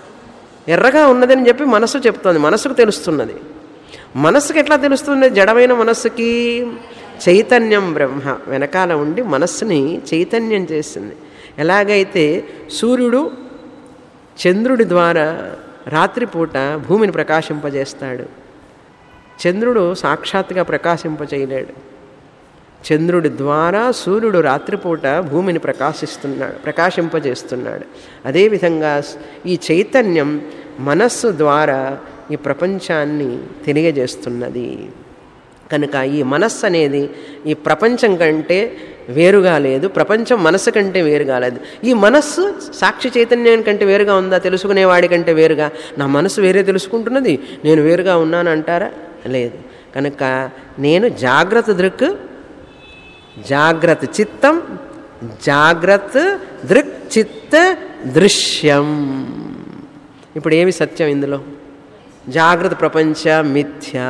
ఎర్రగా ఉన్నదని చెప్పి మనస్సు చెప్తోంది మనస్సుకు తెలుస్తున్నది మనస్సుకి ఎట్లా తెలుస్తుంది జడమైన మనస్సుకి చైతన్యం బ్రహ్మ వెనకాల ఉండి మనస్సుని చైతన్యం చేసింది ఎలాగైతే సూర్యుడు చంద్రుడి ద్వారా రాత్రిపూట భూమిని ప్రకాశింపజేస్తాడు చంద్రుడు సాక్షాత్తుగా ప్రకాశింపచేయలేడు చంద్రుడి ద్వారా సూర్యుడు రాత్రిపూట భూమిని ప్రకాశిస్తున్నాడు ప్రకాశింపజేస్తున్నాడు అదేవిధంగా ఈ చైతన్యం మనస్సు ద్వారా ఈ ప్రపంచాన్ని తెలియజేస్తున్నది కనుక ఈ మనస్సు అనేది ఈ ప్రపంచం కంటే వేరుగా లేదు ప్రపంచం మనస్సు కంటే వేరుగా లేదు ఈ మనస్సు సాక్షి చైతన్యం కంటే వేరుగా ఉందా తెలుసుకునేవాడి కంటే వేరుగా నా మనసు వేరే తెలుసుకుంటున్నది నేను వేరుగా ఉన్నాను అంటారా లేదు కనుక నేను జాగ్రత్త దృక్ జాగ్రత్త చిత్తం జాగ్రత్త దృక్ చిత్త దృశ్యం ఇప్పుడు ఏమి సత్యం ఇందులో జాగ్రత్త ప్రపంచ మిథ్య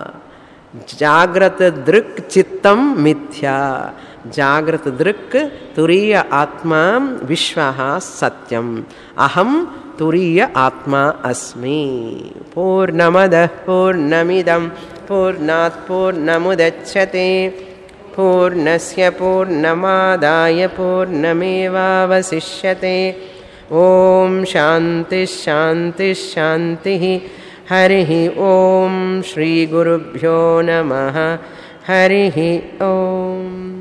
జాగ్రత్త దృక్ చిత్తం మిథ్య జాగ్రత్త దృక్ తురీయ ఆత్మ విశ్వ సత్యం అహం తురీయ ఆత్మ అస్మి పూర్ణమద పూర్ణమిదం పూర్ణాత్ పూర్ణముదచ్చతే పూర్ణస్య పూర్ణమాదాయ పూర్ణమేవావశిష్యతే ఓం శాంతి శాంతి శాంతి హరి ఓం శ్రీగురుభ్యో నమ హరి ఓం